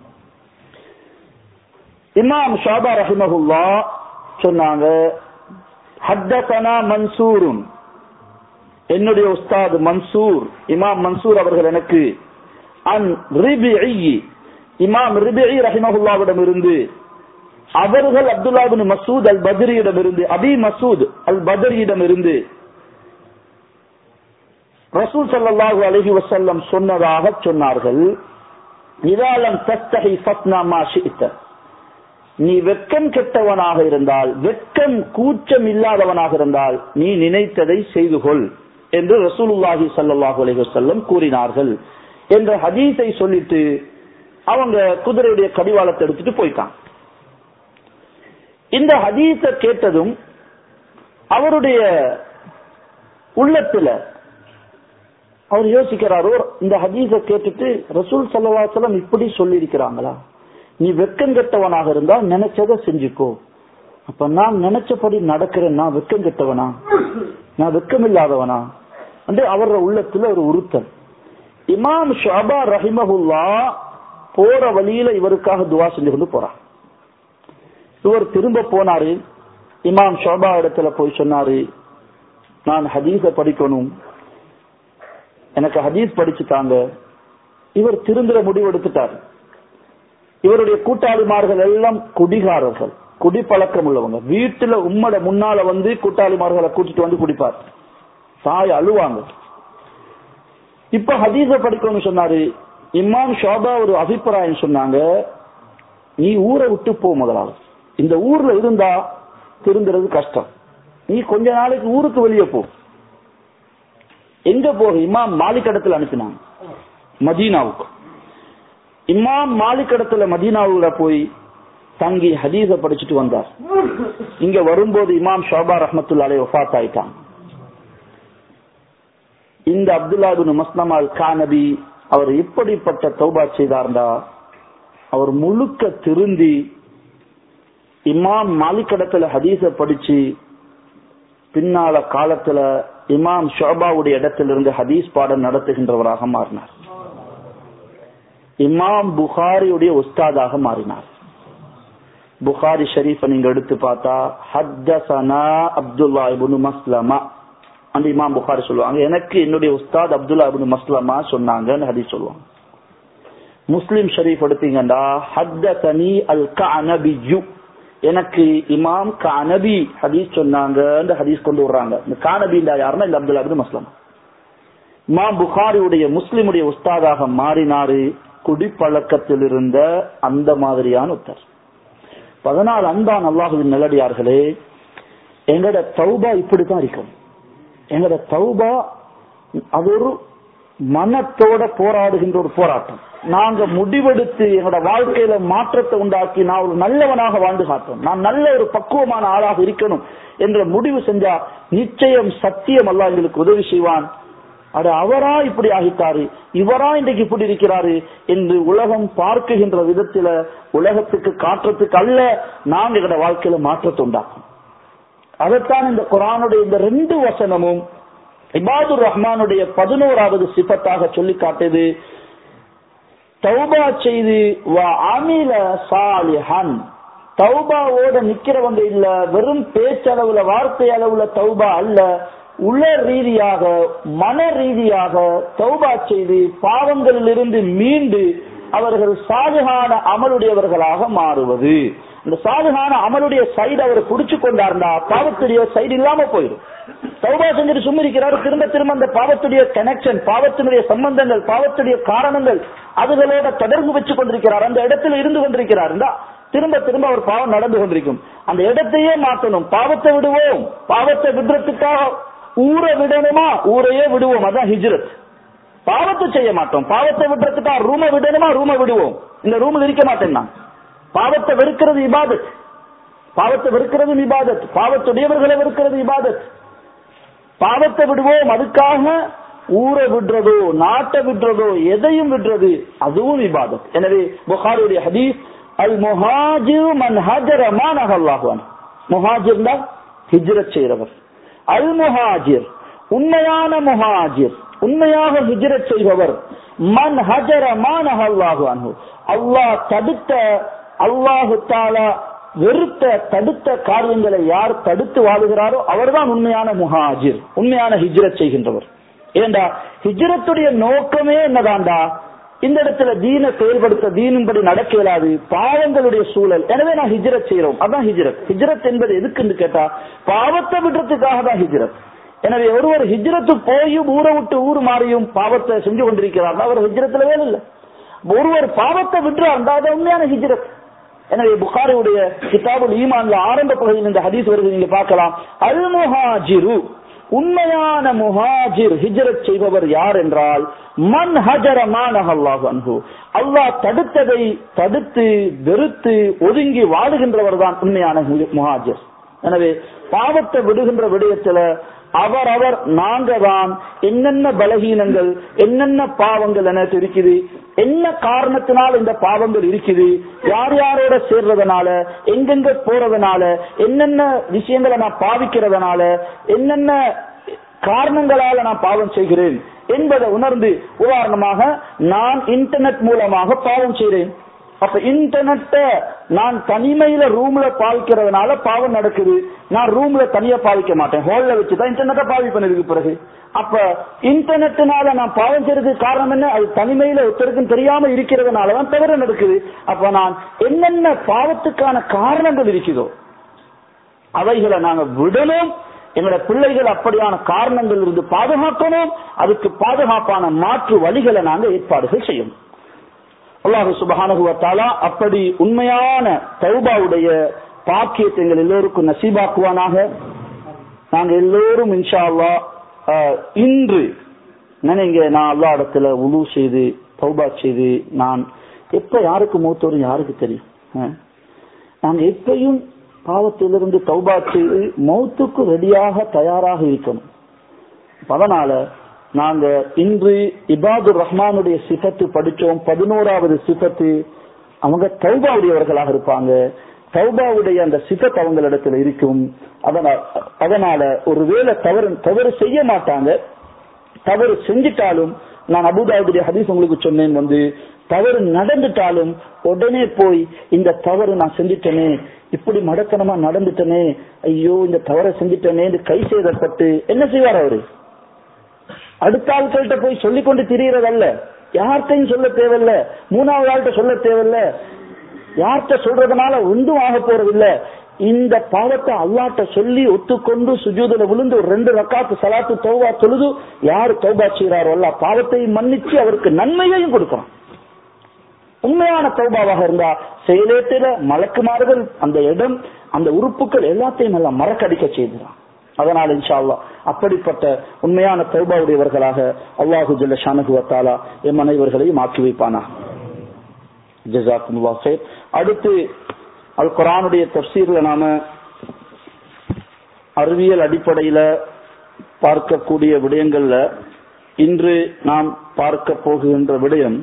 இமாம் ஷாபா ரஹிமஹுல்லா சொன்னாங்க ஹத்தனா மன்சூரும் என்னுடைய உஸ்தாத் மன்சூர் இமாம் மன்சூர் அவர்கள் எனக்கு அன் ரிபிஇ இமாம் ரிபிஇ ரஹிமஹுல்லாவிடம் இருந்து அவர்கள் அப்துல்லா பின் மசூத் அல் பத்ரியிடம் இருந்து அபி மசூத் அல் பத்ரியிடம் இருந்து ரசூல் ஸல்லல்லாஹு அலைஹி வஸல்லம் சொன்னதாக சொன்னார்கள் இதாலம் தஸ்தஹி ஃபத்னா மா ஷி'த நீ வெட்கம் கெட்டவனாக இருந்தால் வெட்கம் கூச்சம் இல்லாதவனாக இருந்தால் நீ நினைத்ததை செய்து கொள் என்று ரசூலுல்லாஹி ஸல்லல்லாஹு அலைஹி வஸல்லம் கூறினார்கள் என்ற ஹதீஸை சொல்லிட்டு அவங்க குதிரையுடைய கடிவாளத்தை எடுத்துட்டு போயிட்டான் இந்த ஹதீஸை கேட்டதும் அவருடைய உள்ளத்துல அவர் யோசிக்கிறாரோ இந்த ஹதீஸ கேட்டுட்டு ரசூல் சல்லாசலம் இப்படி சொல்லி இருக்கிறாங்களா நீ வெக்கம் கெட்டவனாக இருந்தா நினைச்சதை செஞ்சுக்கோ அப்ப நான் நினைச்சபடி நடக்கிறேன் நான் வெக்கம் கெட்டவனா நான் வெக்கம் இல்லாதவனா வந்து அவரோட உள்ளத்துல ஒரு உறுத்தல் இமாம் ஷாபா ரஹிமஹுல்லா போற வழியில இவருக்காக துவா செஞ்சு கொண்டு போறார் இவர் திரும்ப போனாரு இமாம் ஷோபா இடத்துல போய் சொன்னாரு நான் ஹதீஸ படிக்கணும் எனக்கு ஹதீஸ் படிச்சு தாங்க இவர் திருந்துற முடிவு எடுத்துட்டார் இவருடைய கூட்டாளிமார்கள் எல்லாம் குடிகாரர்கள் குடிப்பழக்கம் உள்ளவங்க வீட்டுல உம்மட முன்னால வந்து கூட்டாளிமார்களை கூட்டிட்டு வந்து குடிப்பார் தாய் அழுவாங்க இப்ப ஹதீஸ படிக்கணும்னு சொன்னாரு இமாம் ஷோபா ஒரு அபிப்பிராயம் சொன்னாங்க நீ ஊரை விட்டு போ முதலாவது இந்த ஊர்ல இருந்தா திருந்துறது கஷ்டம் நீ கொஞ்ச நாளைக்கு ஊருக்கு வெளியே போ எங்க போக இமாம் மாலிக்கடத்துல அனுப்பினாங்க மதீனாவுக்கு இமாம் மாலிக்கடத்துல மதீனாவுல போய் தங்கி ஹதீஸ படிச்சுட்டு வந்தார் இங்க வரும்போது இமாம் ஷோபா ரஹமத்துல்லாலே ஒஃபாத் ஆயிட்டாங்க இந்த அப்துல்லா பின் மஸ்லம் அல் கானபி அவர் எப்படிப்பட்ட தௌபா செய்தார்டா அவர் முழுக்க திருந்தி இமாம் மாலிக்கடத்துல ஹதீஸ படிச்சு பின்னால காலத்துல இமாம் ஷோபாவுடைய இடத்திலிருந்து ஹதீஸ் பாடம் நடத்துகின்றவராக மாறினார் இமாம் புகாரியுடைய உஸ்தாதாக மாறினார் புகாரி ஷரீஃபை நீங்க எடுத்து பார்த்தா ஹத்தசனா அப்துல்லா இப்னு மஸ்லமா அந்த இமாம் புகாரி சொல்லுவாங்க எனக்கு என்னுடைய உஸ்தாத் அப்துல்லா இப்னு மஸ்லமா சொன்னாங்கன்னு ஹதீஸ் சொல்லுவாங்க முஸ்லிம் ஷரீஃப் எடுத்தீங்கன்னா ஹத்தசனி அல் கனபியு எனக்கு இமாம் கானபி ஹதீஸ் சொன்னாங்க ஹதீஸ் கொண்டு வர்றாங்க இந்த கானபிண்டா யாருன்னா இந்த அப்துல்லா இப்னு மஸ்லமா இமாம் புகாரியுடைய முஸ்லிமுடைய உஸ்தாதாக மாறினாரு குடிப்பழக்கத்தில் இருந்த அந்த மாதிரியான உத்தர் பதினாலு அன்பான் அல்லாஹுவின் நல்லடியார்களே எங்கட தௌபா இப்படித்தான் இருக்கும் எங்கட தௌபா அது ஒரு மனத்தோட போராடுகின்ற ஒரு போராட்டம் நாங்க முடிவெடுத்து எங்களோட வாழ்க்கையில மாற்றத்தை உண்டாக்கி நான் ஒரு நல்லவனாக வாழ்ந்து காட்டோம் நான் நல்ல ஒரு பக்குவமான ஆளாக இருக்கணும் என்ற முடிவு செஞ்சா நிச்சயம் சத்தியம் அல்ல எங்களுக்கு உதவி செய்வான் அட அவரா இப்படி ஆகிட்டாரு இவரா இன்றைக்கு இப்படி இருக்கிறாரு என்று உலகம் பார்க்குகின்ற விதத்தில உலகத்துக்கு காட்டுறதுக்கு அல்ல நாம் எங்களோட வாழ்க்கையில மாற்றத்தை உண்டாக்கும் அதைத்தான் இந்த குரானுடைய இந்த ரெண்டு வசனமும் இபாதுர் ரஹ்மானுடைய பதினோராவது சிபத்தாக சொல்லி காட்டுது தௌபா செய்து அமில சாலிஹன் தௌபாவோட நிக்கிறவங்க இல்ல வெறும் பேச்சளவுல வார்த்தை அளவுல தௌபா அல்ல உள ரீதியாக மன ரீதியாக தௌபா செய்து பாவங்களிலிருந்து மீண்டு அவர்கள் சாதுகான அமலுடையவர்களாக மாறுவது இந்த சாதுகான அமலுடைய சைடு அவர் புடிச்சு கொண்டார்ந்தா பாவத்துடைய சைடு இல்லாம போயிடும் தௌபா செஞ்சுட்டு சும்மா இருக்கிறாரு திரும்ப திரும்ப அந்த பாவத்துடைய கனெக்ஷன் பாவத்தினுடைய சம்பந்தங்கள் பாவத்துடைய காரணங்கள் அதுகளோட தொடர்பு வச்சு கொண்டிருக்கிறார் அந்த இடத்துல இருந்து கொண்டிருக்கிறார் திரும்ப திரும்ப அவர் பாவம் நடந்து கொண்டிருக்கும் அந்த இடத்தையே மாற்றணும் பாவத்தை விடுவோம் பாவத்தை விடுறதுக்காக ஊரை விடணுமா ஊரையே விடுவோம் அதான் ஹிஜ்ரத் பாவத்தை செய்ய மாட்டோம் பாவத்தை விடுறதுக்கா ரூமை விடணுமா ரூமை விடுவோம் இந்த ரூமில் இருக்க மாட்டேன் நான் பாவத்தை வெறுக்கிறது இபாதத் பாவத்தை வெறுக்கிறது இபாதத் பாவத்துடையவர்களை வெறுக்கிறது இபாதத் பாவத்தை விடுவோம் அதுக்காக ஊரை விடுறதோ நாட்டை விடுறதோ எதையும் விடுறது அதுவும் இபாதத் எனவே புகாருடைய ஹதீஸ் அல் முஹாஜிர் மன் ஹஜர மானஹல்லாஹுவன் முஹாஜிர் ஹிஜ்ரத் செய்கிறவர் அல் முஹாஜிர் உண்மையான முஹாஜிர் உண்மையாக ஹிஜ்ரத் செய்பவர் மன் ஹஜர மானஹல்லாஹு அன்ஹு அல்லாஹ் தடுத்த அல்லாஹு தாலா வெறுத்த தடுத்த காரியங்களை யார் தடுத்து வாழுகிறாரோ அவர்தான் உண்மையான முஹாஜிர் உண்மையான ஹிஜ்ரத் செய்கின்றவர் ஏண்டா ஹிஜ்ரத்துடைய நோக்கமே என்னதாண்டா இந்த இடத்துல தீன செயல்படுத்த தீனும்படி நடக்க இயலாது பாவங்களுடைய சூழல் எனவே நான் ஹிஜ்ரத் செய்யறோம் அதான் ஹிஜ்ரத் ஹிஜ்ரத் என்பது எதுக்குன்னு கேட்டா பாவத்தை விடுறதுக்காக தான் ஹிஜ்ரத் எனவே ஒருவர் ஹிஜ்ரத்து போயும் ஊரை விட்டு ஊர் மாறியும் பாவத்தை செஞ்சு கொண்டிருக்கிறார் அவர் ஹிஜ்ரத்துல வேலை இல்லை ஒருவர் பாவத்தை விட்டுறார் அது உண்மையான ஹிஜ்ரத் எனவே புகாரியுடைய கிதாபுல் ஈமான்ல ஆரம்ப பகுதியில் இந்த ஹதீஸ் வருது நீங்க பார்க்கலாம் அல் முஹாஜிரு உண்மையான முஹாஜிர் ஹிஜ்ரத் செய்பவர் யார் என்றால் மன் ஹஜர மானஹல்லாஹு அன்ஹு அல்லாஹ் தடுத்ததை தடுத்து வெறுத்து ஒதுங்கி வாழுகின்றவர் தான் உண்மையான முஹாஜிர் எனவே பாவத்தை விடுகின்ற விடயத்துல அவர் அவர் நாங்க தான் என்னென்ன பலகீனங்கள் என்னென்ன பாவங்கள் எனக்கு இருக்குது என்ன காரணத்தினால் இந்த பாவங்கள் இருக்குது யார் யாரோட சேர்றதுனால எங்கெங்க போறதுனால என்னென்ன விஷயங்களை நான் பாவிக்கிறதுனால என்னென்ன காரணங்களால நான் பாவம் செய்கிறேன் என்பதை உணர்ந்து உதாரணமாக நான் இன்டர்நெட் மூலமாக பாவம் செய்கிறேன் அப்ப இன்டர்நெட்ட நான் தனிமையில ரூம்ல பாவிக்கிறதுனால பாவம் நடக்குது நான் ரூம்ல தனியா பாவிக்க மாட்டேன் ஹால்ல வச்சுதான் இன்டர்நெட்டை பாவிப்பேன் இதுக்கு பிறகு அப்ப இன்டர்நெட்னால நான் பாவம் செய்யறதுக்கு காரணம் என்ன அது தனிமையில ஒருத்தருக்கும் தெரியாம இருக்கிறதுனாலதான் தவறு நடக்குது அப்ப நான் என்னென்ன பாவத்துக்கான காரணங்கள் இருக்குதோ அவைகளை நாங்க விடணும் எங்களோட பிள்ளைகள் அப்படியான காரணங்கள் இருந்து பாதுகாக்கணும் அதுக்கு பாதுகாப்பான மாற்று வழிகளை நாங்க ஏற்பாடுகள் செய்யணும் அல்லாஹு சுபஹானுவத்தாலா அப்படி உண்மையான தௌபாவுடைய பாக்கியத்தை எங்கள் எல்லோருக்கும் நசீபாக்குவானாக நாங்க எல்லோரும் இன்ஷா அல்லா இன்று நினைங்க நான் அல்லா இடத்துல உழு செய்து தௌபா செய்து நான் எப்ப யாருக்கு மூத்தோரும் யாருக்கு தெரியும் நாங்க எப்பயும் பாவத்திலிருந்து தௌபா செய்து மௌத்துக்கு ரெடியாக தயாராக இருக்கணும் அதனால நாங்க இன்று இபாதுர் ரஹ்மானுடைய சிபத்து படிச்சோம் பதினோராவது சிபத்து அவங்க தௌபாவுடையவர்களாக இருப்பாங்க தௌபாவுடைய அந்த சிபத் அவங்களிடத்துல இருக்கும் அதனால அதனால ஒருவேளை தவறு தவறு செய்ய மாட்டாங்க தவறு செஞ்சிட்டாலும் நான் அபுதாவுடைய ஹதீஸ் உங்களுக்கு சொன்னேன் வந்து தவறு நடந்துட்டாலும் உடனே போய் இந்த தவறு நான் செஞ்சிட்டேனே இப்படி மடத்தனமா நடந்துட்டனே ஐயோ இந்த தவறை செஞ்சிட்டனே கை செய்தப்பட்டு என்ன செய்வார் அவரு அடுத்த ஆட்கள்கிட்ட போய் சொல்லிக் கொண்டு திரியறதல்ல யார்கிட்டையும் சொல்ல தேவையில்ல மூணாவது ஆள்கிட்ட சொல்ல தேவையில்ல யார்கிட்ட சொல்றதுனால ஒன்றும் ஆக போறதில்ல இந்த பாவத்தை அல்லாட்ட சொல்லி ஒத்துக்கொண்டு சுஜூதுல விழுந்து ஒரு ரெண்டு ரக்காத்து சலாத்து தௌபா தொழுது யார் தௌபா செய்யறாரோ அல்ல பாவத்தையும் மன்னிச்சு அவருக்கு நன்மையையும் கொடுக்கணும் உண்மையான தௌபாவாக இருந்தா செயலேட்டில மலக்குமார்கள் அந்த இடம் அந்த உறுப்புகள் எல்லாத்தையும் எல்லாம் மறக்கடிக்க செய்துறான் அதனால் இன்ஷா அல்லா அப்படிப்பட்ட உண்மையான தௌபாவுடையவர்களாக அல்லாஹு ஜல்ல ஷானகுவத்தாலா எம் அனைவர்களையும் ஆக்கி வைப்பானா ஜசாக்குமுல்லா ஹைர் அடுத்து அல் குரானுடைய தப்சீர்ல நாம அறிவியல் அடிப்படையில பார்க்கக்கூடிய விடயங்கள்ல இன்று நாம் பார்க்க போகின்ற விடயம்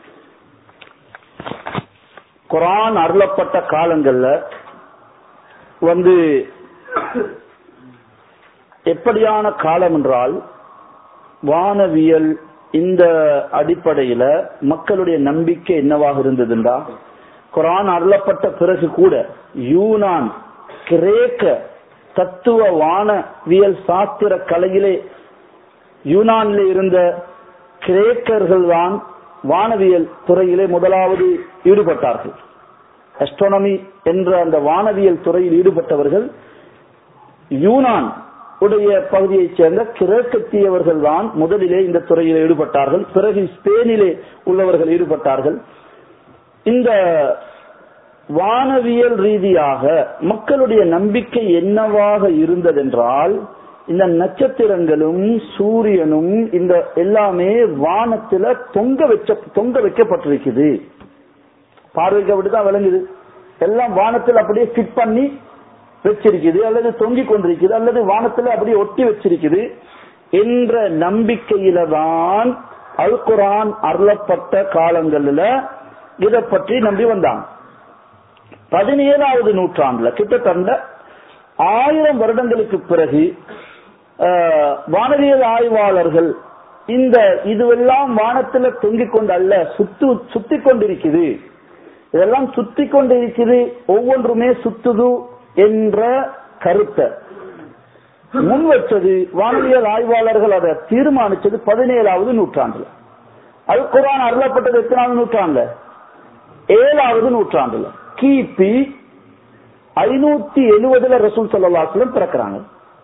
குரான் அருளப்பட்ட காலங்கள்ல வந்து எப்படியான காலம் என்றால் வானவியல் இந்த அடிப்படையில மக்களுடைய நம்பிக்கை என்னவாக இருந்ததுன்றா குரான் அருளப்பட்ட பிறகு கூட யூனான் கிரேக்க தத்துவ வானவியல் சாஸ்திர கலையிலே யூனானிலே இருந்த கிரேக்கர்கள் தான் வானவியல் துறையிலே முதலாவது ஈடுபட்டார்கள் அஸ்ட்ரோனமி என்ற அந்த வானவியல் துறையில் ஈடுபட்டவர்கள் யூனான் உடைய பகுதியைச் சேர்ந்த கிழக்கத்தியவர்கள் தான் முதலிலே இந்த துறையில் ஈடுபட்டார்கள் பிறகு ஸ்பெயினிலே உள்ளவர்கள் ஈடுபட்டார்கள் இந்த வானவியல் ரீதியாக மக்களுடைய நம்பிக்கை என்னவாக இருந்ததென்றால் இந்த நட்சத்திரங்களும் சூரியனும் இந்த எல்லாமே வானத்துல தொங்க வச்ச தொங்க வைக்கப்பட்டிருக்குது பார்வைக்கு அப்படிதான் விளங்குது எல்லாம் வானத்தில் அப்படியே ஃபிட் பண்ணி வச்சிருக்குது அல்லது தொங்கிக் கொண்டிருக்குது அல்லது வானத்துல அப்படியே ஒட்டி வச்சிருக்குது என்ற நம்பிக்கையில தான் அல் குரான் அருளப்பட்ட காலங்களில் இதை பற்றி நம்பி வந்தாங்க பதினேழாவது நூற்றாண்டுல கிட்டத்தட்ட ஆயிரம் வருடங்களுக்கு பிறகு வானவியல் ஆய்வாளர்கள் இந்த இதுவெல்லாம் வானத்துல தொங்கிக் கொண்டு அல்ல சுத்து சுத்தி கொண்டிருக்குது இதெல்லாம் சுத்தி கொண்டிருக்குது ஒவ்வொன்றுமே சுத்துது என்ற கருத்தை முன் வச்சது வானவியல் ஆய்வாளர்கள் அதை தீர்மானிச்சது பதினேழாவது நூற்றாண்டுல அல் குரான் அருளப்பட்டது எத்தனாவது நூற்றாண்டுல ஏழாவது நூற்றாண்டுல கிபி ஐநூத்தி எழுபதுல ரசூல் சல்லாஸ்லம் பிறக்கிறாங்க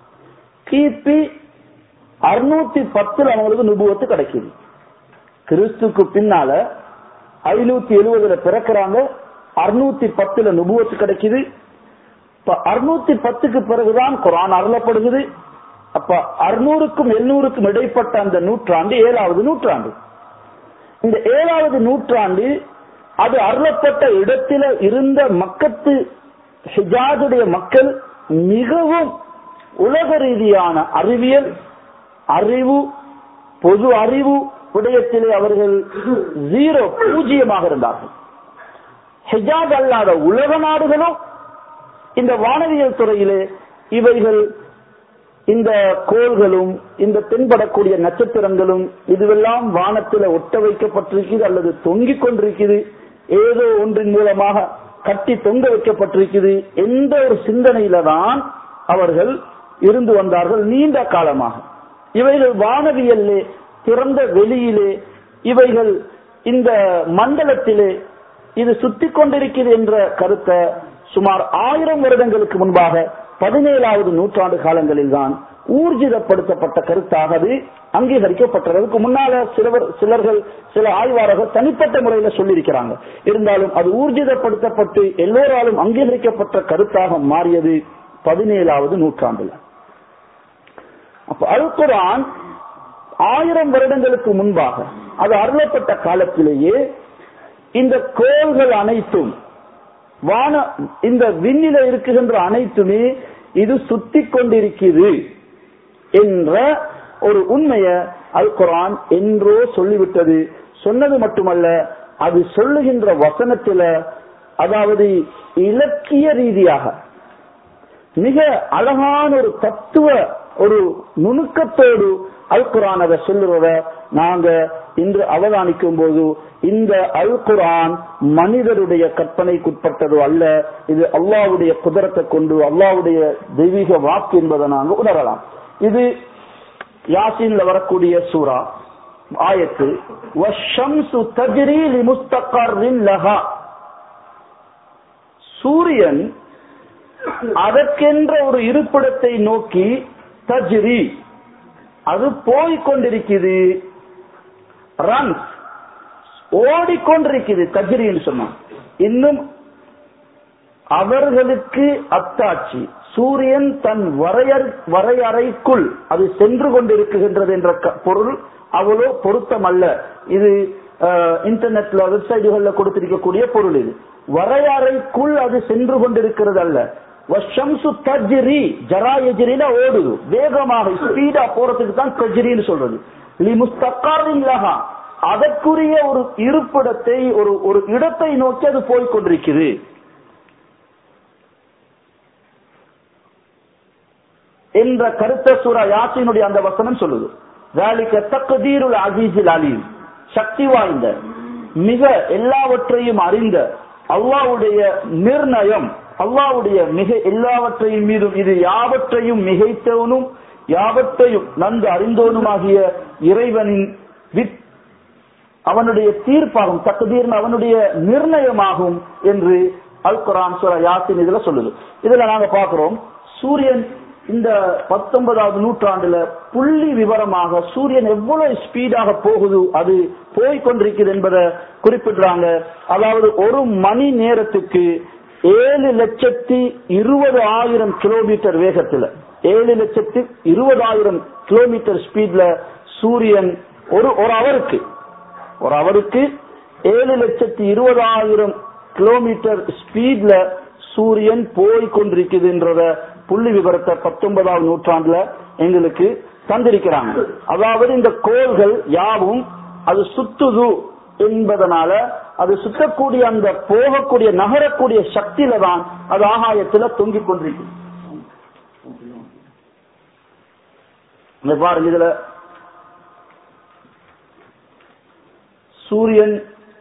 கிபி அறுநூத்தி பத்துல அவங்களுக்கு நுபுவத்து கிடைக்குது கிறிஸ்துக்கு பின்னால ஐநூத்தி எழுபதுல பிறக்கிறாங்க அறுநூத்தி பத்துல நுபுவத்து கிடைக்குது அறுநூத்தி பத்துக்கு பிறகுதான் குரான் அருளப்படுகிறது அப்ப அறுநூறுக்கும் எழுநூறுக்கும் இடைப்பட்ட அந்த நூற்றாண்டு ஏழாவது நூற்றாண்டு இந்த ஏழாவது நூற்றாண்டு அது அருளப்பட்ட இடத்தில இருந்த மக்கத்து ஹிஜாதுடைய மக்கள் மிகவும் உலக ரீதியான அறிவியல் அறிவு பொது அறிவு விடயத்திலே அவர்கள் ஜீரோ பூஜ்ஜியமாக இருந்தார்கள் ஹிஜாத் அல்லாத உலக நாடுகளும் இந்த வானவியல் துறையிலே இவைகள் இந்த கோள்களும் இந்த தென்படக்கூடிய நட்சத்திரங்களும் இதுவெல்லாம் வானத்தில் ஒட்ட வைக்கப்பட்டிருக்குது அல்லது தொங்கிக் கொண்டிருக்குது ஏதோ ஒன்றின் மூலமாக கட்டி தொங்க வைக்கப்பட்டிருக்குது எந்த ஒரு சிந்தனையில தான் அவர்கள் இருந்து வந்தார்கள் நீண்ட காலமாக இவைகள் வானவியல்லே திறந்த வெளியிலே இவைகள் இந்த மண்டலத்திலே இது சுத்தி கொண்டிருக்கிறது என்ற கருத்தை சுமார் ஆயிரம் வருடங்களுக்கு முன்பாக பதினேழாவது நூற்றாண்டு காலங்களில் தான் ஊர்ஜிதப்படுத்தப்பட்ட கருத்தாக அது அங்கீகரிக்கப்பட்டதற்கு முன்னால சிலவர் சிலர்கள் சில ஆய்வாளர்கள் தனிப்பட்ட முறையில சொல்லியிருக்கிறாங்க இருந்தாலும் அது ஊர்ஜிதப்படுத்தப்பட்டு எல்லோராலும் அங்கீகரிக்கப்பட்ட கருத்தாக மாறியது பதினேழாவது நூற்றாண்டுல அப்ப அல் குரான் ஆயிரம் வருடங்களுக்கு முன்பாக அது அருளப்பட்ட காலத்திலேயே இந்த கோள்கள் அனைத்தும் வான இந்த விண்ணில இருக்குகின்ற அனைத்துமே இது சுத்தி கொண்டிருக்கிறது என்ற ஒரு உண்மைய அல் குரான் என்றோ சொல்லிவிட்டது சொன்னது மட்டுமல்ல அது சொல்லுகின்ற வசனத்தில அதாவது இலக்கிய ரீதியாக மிக அழகான ஒரு தத்துவ ஒரு நுணுக்கத்தோடு அல் குரான் அதை சொல்லுறத நாங்க இன்று அவதானிக்கும் போது இந்த அல் குரான் மனிதருடைய கற்பனைக்குட்பட்டதோ அல்ல இது அல்லாவுடைய குதிரத்தை கொண்டு அல்லாவுடைய தெய்வீக வாக்கு என்பதை நாங்க உணரலாம் இது யாசின்ல வரக்கூடிய சூரா ஆயத்து வஷம்சு தஜ்ரி லிமுஸ்தகர்ரின் லஹா சூரியன் அதற்கென்ற ஒரு இருப்பிடத்தை நோக்கி தஜ்ரி அது போய்கொண்டிருக்குது ரன் ஓடிக்கொண்டிருக்குது தஜ்ரின்னு சொன்னான் இன்னும் அவர்களுக்கு அத்தாட்சி சூரியன் தன் வரையர் வரையறைக்குள் அது சென்று கொண்டிருக்கின்றது என்ற க- பொருள் அவ்வளோ பொருத்தம் அல்ல இது அஹ், இன்டர்நெட்ல வெப்சைட்டுகள்ல கொடுத்திருக்கக்கூடிய பொருள் இது வரையறைக்குள் அது சென்று கொண்டிருக்கிறது அல்ல வஷம்சு தஜ்ரி ஜரா எஜ்ரினா ஓடுது வேகமாக ஸ்பீடா போறதுக்கு தான் தஜ்ரின்னு சொல்றது லி முஸ்தக்காரின் லஹா அதற்குரிய ஒரு இருப்பிடத்தை ஒரு ஒரு இடத்தை நோக்கி அது போய்க் கொண்டிருக்கிறது என்ற கருத்த சூரா யாசினுடைய அந்த வசனம் சொல்லுது ذَلِكَ تَقْدِيرُ الْعَزِيزِ الْعَلِيمِ சக்தி வாய்ந்த மிக எல்லாவற்றையும் அறிந்த அல்லாஹ்வுடைய நிர்ணயம் அல்லாஹ்வுடைய மிக எல்லாவற்றையும் மீதும் இது யாவற்றையும் மிகைத்தவனும் யாவற்றையும் நன்கு அறிந்தவனுமாகிய இறைவனின் வித் அவனுடைய தீர்ப்பாகும் தகுதீர்னு அவனுடைய நிர்ணயமாகும் என்று அல் குரான் சூரா யாசின் இதுல சொல்லுது இதுல நாங்க பாக்குறோம் சூரியன் இந்த பத்தொன்பதாவது நூற்றாண்டுல புள்ளி விவரமாக சூரியன் எவ்வளவு ஸ்பீடாக போகுது அது போய்கொண்டிருக்கிறது என்பதை குறிப்பிடுறாங்க அதாவது ஒரு மணி நேரத்துக்கு ஏழு லட்சத்தி இருபது ஆயிரம் கிலோமீட்டர் வேகத்துல ஏழு லட்சத்தி இருபதாயிரம் கிலோமீட்டர் ஸ்பீட்ல சூரியன் ஒரு ஒரு அவருக்கு ஒரு அவருக்கு ஏழு லட்சத்தி இருபதாயிரம் கிலோமீட்டர் ஸ்பீட்ல சூரியன் போய் கொண்டிருக்குதுன்றத புள்ளி விவரத்தை பத்தொன்பதாவது நூற்றாண்டுல எங்களுக்கு தந்திருக்கிறாங்க அதாவது இந்த கோள்கள் யாவும் அது சுத்துது என்பதனால அது சுத்தக்கூடிய அந்த போகக்கூடிய நகரக்கூடிய சக்தியில தான் அது ஆகாயத்துல தொங்கிக் கொண்டிருக்கு இங்க பாருங்க இதுல சூரியன்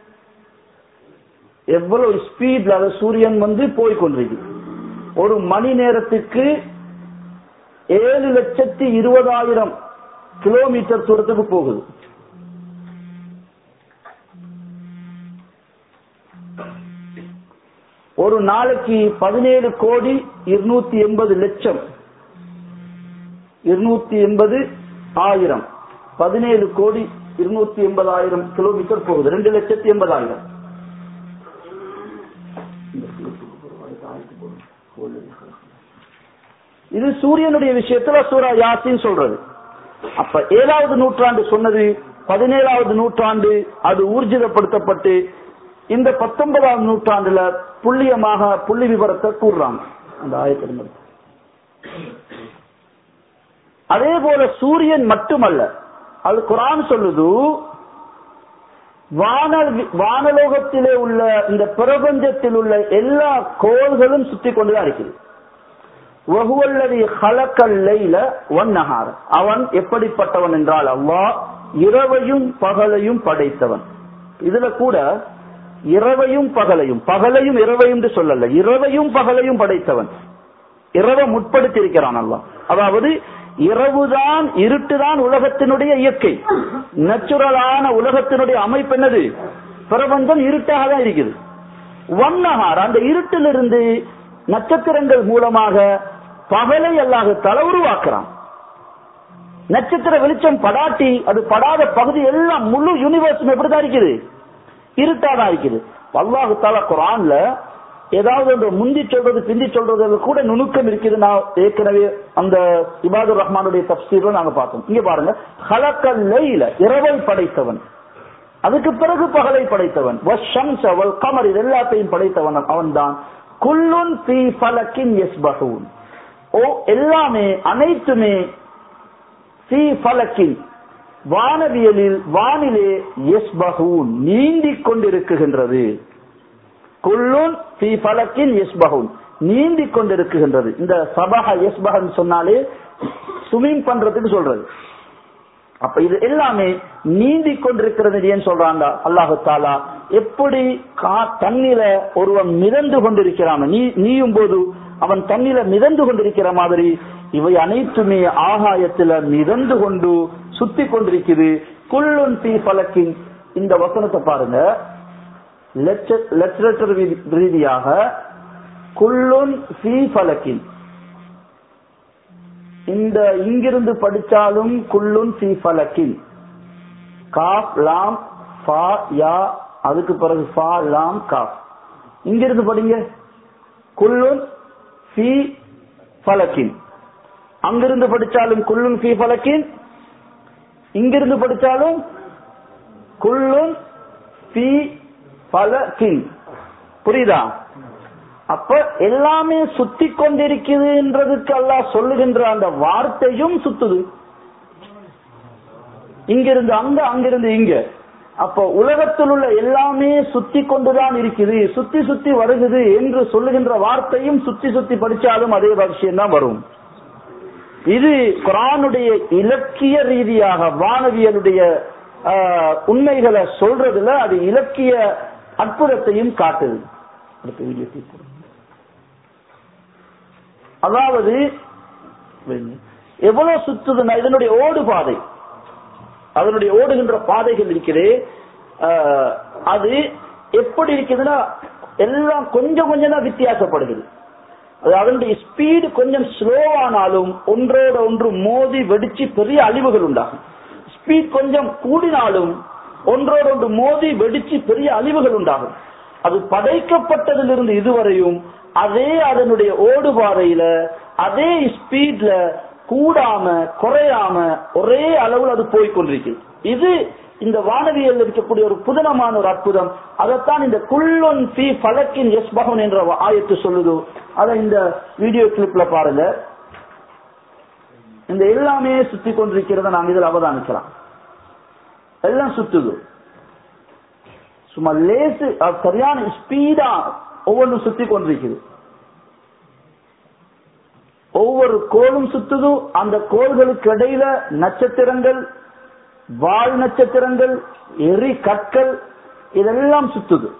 எவ்வளவு ஸ்பீட்ல அது சூரியன் வந்து போய் கொண்டிருக்கு ஒரு மணி நேரத்துக்கு ஏழு லட்சத்தி இருபதாயிரம் கிலோமீட்டர் தூரத்துக்கு போகுது ஒரு நாளைக்கு பதினேழு கோடி இருநூத்தி எண்பது லட்சம் இருநூத்தி எண்பது ஆயிரம் பதினேழு கோடி இருநூத்தி எண்பதாயிரம் கிலோமீட்டர் போகுது ரெண்டு லட்சத்தி எண்பதாயிரம் இது சூரியனுடைய விஷயத்துல சூரா யாசின் சொல்றது அப்ப ஏழாவது நூற்றாண்டு சொன்னது பதினேழாவது நூற்றாண்டு அது ஊர்ஜிதப்படுத்தப்பட்டு இந்த பத்தொன்பதாவது நூற்றாண்டுல புள்ளியமாக புள்ளி விவரத்தை கூறுறாங்க அந்த ஆயத்தின் அதே போல சூரியன் மட்டுமல்ல அது குரான் சொல்லுது வானல் வானலோகத்திலே உள்ள இந்த பிரபஞ்சத்தில் உள்ள எல்லா கோள்களும் சுத்தி கொண்டுதான் இருக்குது வகுவல்லதி ஹலக்கல் லைல ஒன்னஹார் அவன் எப்படிப்பட்டவன் என்றால் அல்லாஹ் இரவையும் பகலையும் படைத்தவன் இதுல கூட இரவையும் பகலையும் பகலையும் இரவையும் என்று சொல்லல இரவையும் பகலையும் படைத்தவன் இரவை முற்படுத்தி இருக்கிறான் அல்லாஹ் அதாவது இரவுதான் இருட்டுதான் உலகத்தினுடைய இயற்கை நேச்சுரலான உலகத்தினுடைய அமைப்பு என்னது பிரபஞ்சம் இருட்டாக தான் இருக்குது வண்ணகார் அந்த இருட்டிலிருந்து நட்சத்திரங்கள் மூலமாக பகலை அல்லாஹத்தால உருவாக்குறான் நட்சத்திர வெளிச்சம் படாட்டி அது படாத பகுதி எல்லாம் முழு யூனிவர்ஸும் எப்படிதான் இருக்குது இருட்டாதான் இருக்குது அல்லாஹு தாலா குரான்ல ஏதாவது ஒன்று முந்தி சொல்றது பிந்தி சொல்றது கூட நுணுக்கம் இருக்குது நான் ஏற்கனவே அந்த இபாதுர் ரஹ்மானுடைய தப்சீர்ல நாங்க பார்த்தோம் இங்க பாருங்க ஹலக்கல் லைல இரவை படைத்தவன் அதுக்கு பிறகு பகலை படைத்தவன் வஷம்ச வல் கமர் இது எல்லாத்தையும் படைத்தவன் அவன் தான் குல்லுன் பி ஃபலக்கின் யஸ்பஹூன் ஓ எல்லாமே அனைத்துமே பி ஃபலக்கின் வானவியலில் வானிலே யஸ்பஹூன் நீந்திக் கொண்டிருக்குகின்றது குல்லுன் பி ஃபலக்கின் யஸ்பஹூன் நீந்திக் கொண்டிருக்குகின்றது இந்த சபஹ யஸ்பஹன் சொன்னாலே ஸ்விமிங் பண்றதுக்கு சொல்றது அப்ப இது எல்லாமே நீந்தி கொண்டிருக்கிறது ஏன் சொல்றாங்க அல்லாஹு தாலா எப்படி கா- தண்ணில ஒருவன் மிதந்து கொண்டிருக்கிறான் நீ நீயும் போது அவன் தண்ணில மிதந்து கொண்டிருக்கிற மாதிரி இவை அனைத்துமே ஆகாயத்துல மிதந்து கொண்டு சுத்தி கொண்டிருக்குது குள்ளுன் தீ பலக்கின் இந்த வசனத்தை பாருங்க லெட்டரேட்டர் ரீதியாக குள்ளுன் ஃபீ ஃபலக்கின் இந்த இங்கிருந்து படிச்சாலும் குள்ளுன் ஃபீ ஃபலக்கின் காப் லாம் ஃபா யா அதுக்கு பிறகு ஃபா லாம் காப் இங்கிருந்து படிங்க குள்ளுன் ஃபீ ஃபலக்கின் அங்கிருந்து படிச்சாலும் குள்ளுன் ஃபீ ஃபலக்கின் இங்கிருந்து படிச்சாலும் குள்ளுன் ஃபீ ஃபலக்கின் புரியுதா அப்ப எல்லாமே சுத்தி கொண்டிருக்குதுன்றதுக்கு அல்லாஹ் சொல்லுகின்ற அந்த வார்த்தையும் சுத்துது இங்கிருந்து அங்க அங்கிருந்து இங்க அப்ப உலகத்தில் உள்ள எல்லாமே சுத்தி கொண்டுதான் இருக்குது சுத்தி சுத்தி வருகுது என்று சொல்லுகின்ற வார்த்தையும் சுத்தி சுத்தி படிச்சாலும் அதே விஷயம் தான் வரும் இது குரானுடைய இலக்கிய ரீதியாக வானவியலுடைய ஆஹ், உண்மைகளை சொல்றதுல அது இலக்கிய அற்புதத்தையும் காட்டுது அடுத்த வீடியோ தீர்ப்போம். அதாவது எவ்வளவு சுத்துதுன்னா இதனுடைய ஓடு பாதை அதனுடைய ஓடுகின்ற பாதைகள் இருக்கிறே ஆஹ், அது எப்படி இருக்குதுன்னா எல்லாம் கொஞ்சம் கொஞ்சம் தான் வித்தியாசப்படுகிறது அது அதனுடைய ஸ்பீடு கொஞ்சம் ஸ்லோவானாலும் ஒன்றோட ஒன்று மோதி வெடிச்சு பெரிய அழிவுகள் உண்டாகும் ஸ்பீட் கொஞ்சம் கூடினாலும் ஒன்றோட ஒன்று மோதி வெடிச்சு பெரிய அழிவுகள் உண்டாகும் அது படைக்கப்பட்டதிலிருந்து இதுவரையும் அதே அதனுடைய ஓடுபாதையில அதே ஸ்பீட்ல கூடாம குறையாம ஒரே அளவில் அது போய் கொண்டிருக்கிறது இது இந்த வானவியல் இருக்கக்கூடிய ஒரு புதனமான ஒரு அற்புதம் அதைத்தான் இந்த குள்ளொன் பி பலக்கின் எஸ் பகவன் என்ற ஆயத்து சொல்லுது அதை இந்த வீடியோ கிளிப்ல பாருங்க இந்த எல்லாமே சுத்தி கொண்டிருக்கிறத நாம் இதில் அவதானிக்கலாம் எல்லாம் சுத்துது சும்மா லேசு அது சரியான ஸ்பீடா ஒவ்வொன்றும் சுத்தி கொண்டிருக்குது ஒவ்வொரு கோளும் சுத்துது அந்த கோள்களுக்கு இடையில நட்சத்திரங்கள் வால் நட்சத்திரங்கள் எரி கற்கள் இதெல்லாம் சுத்துது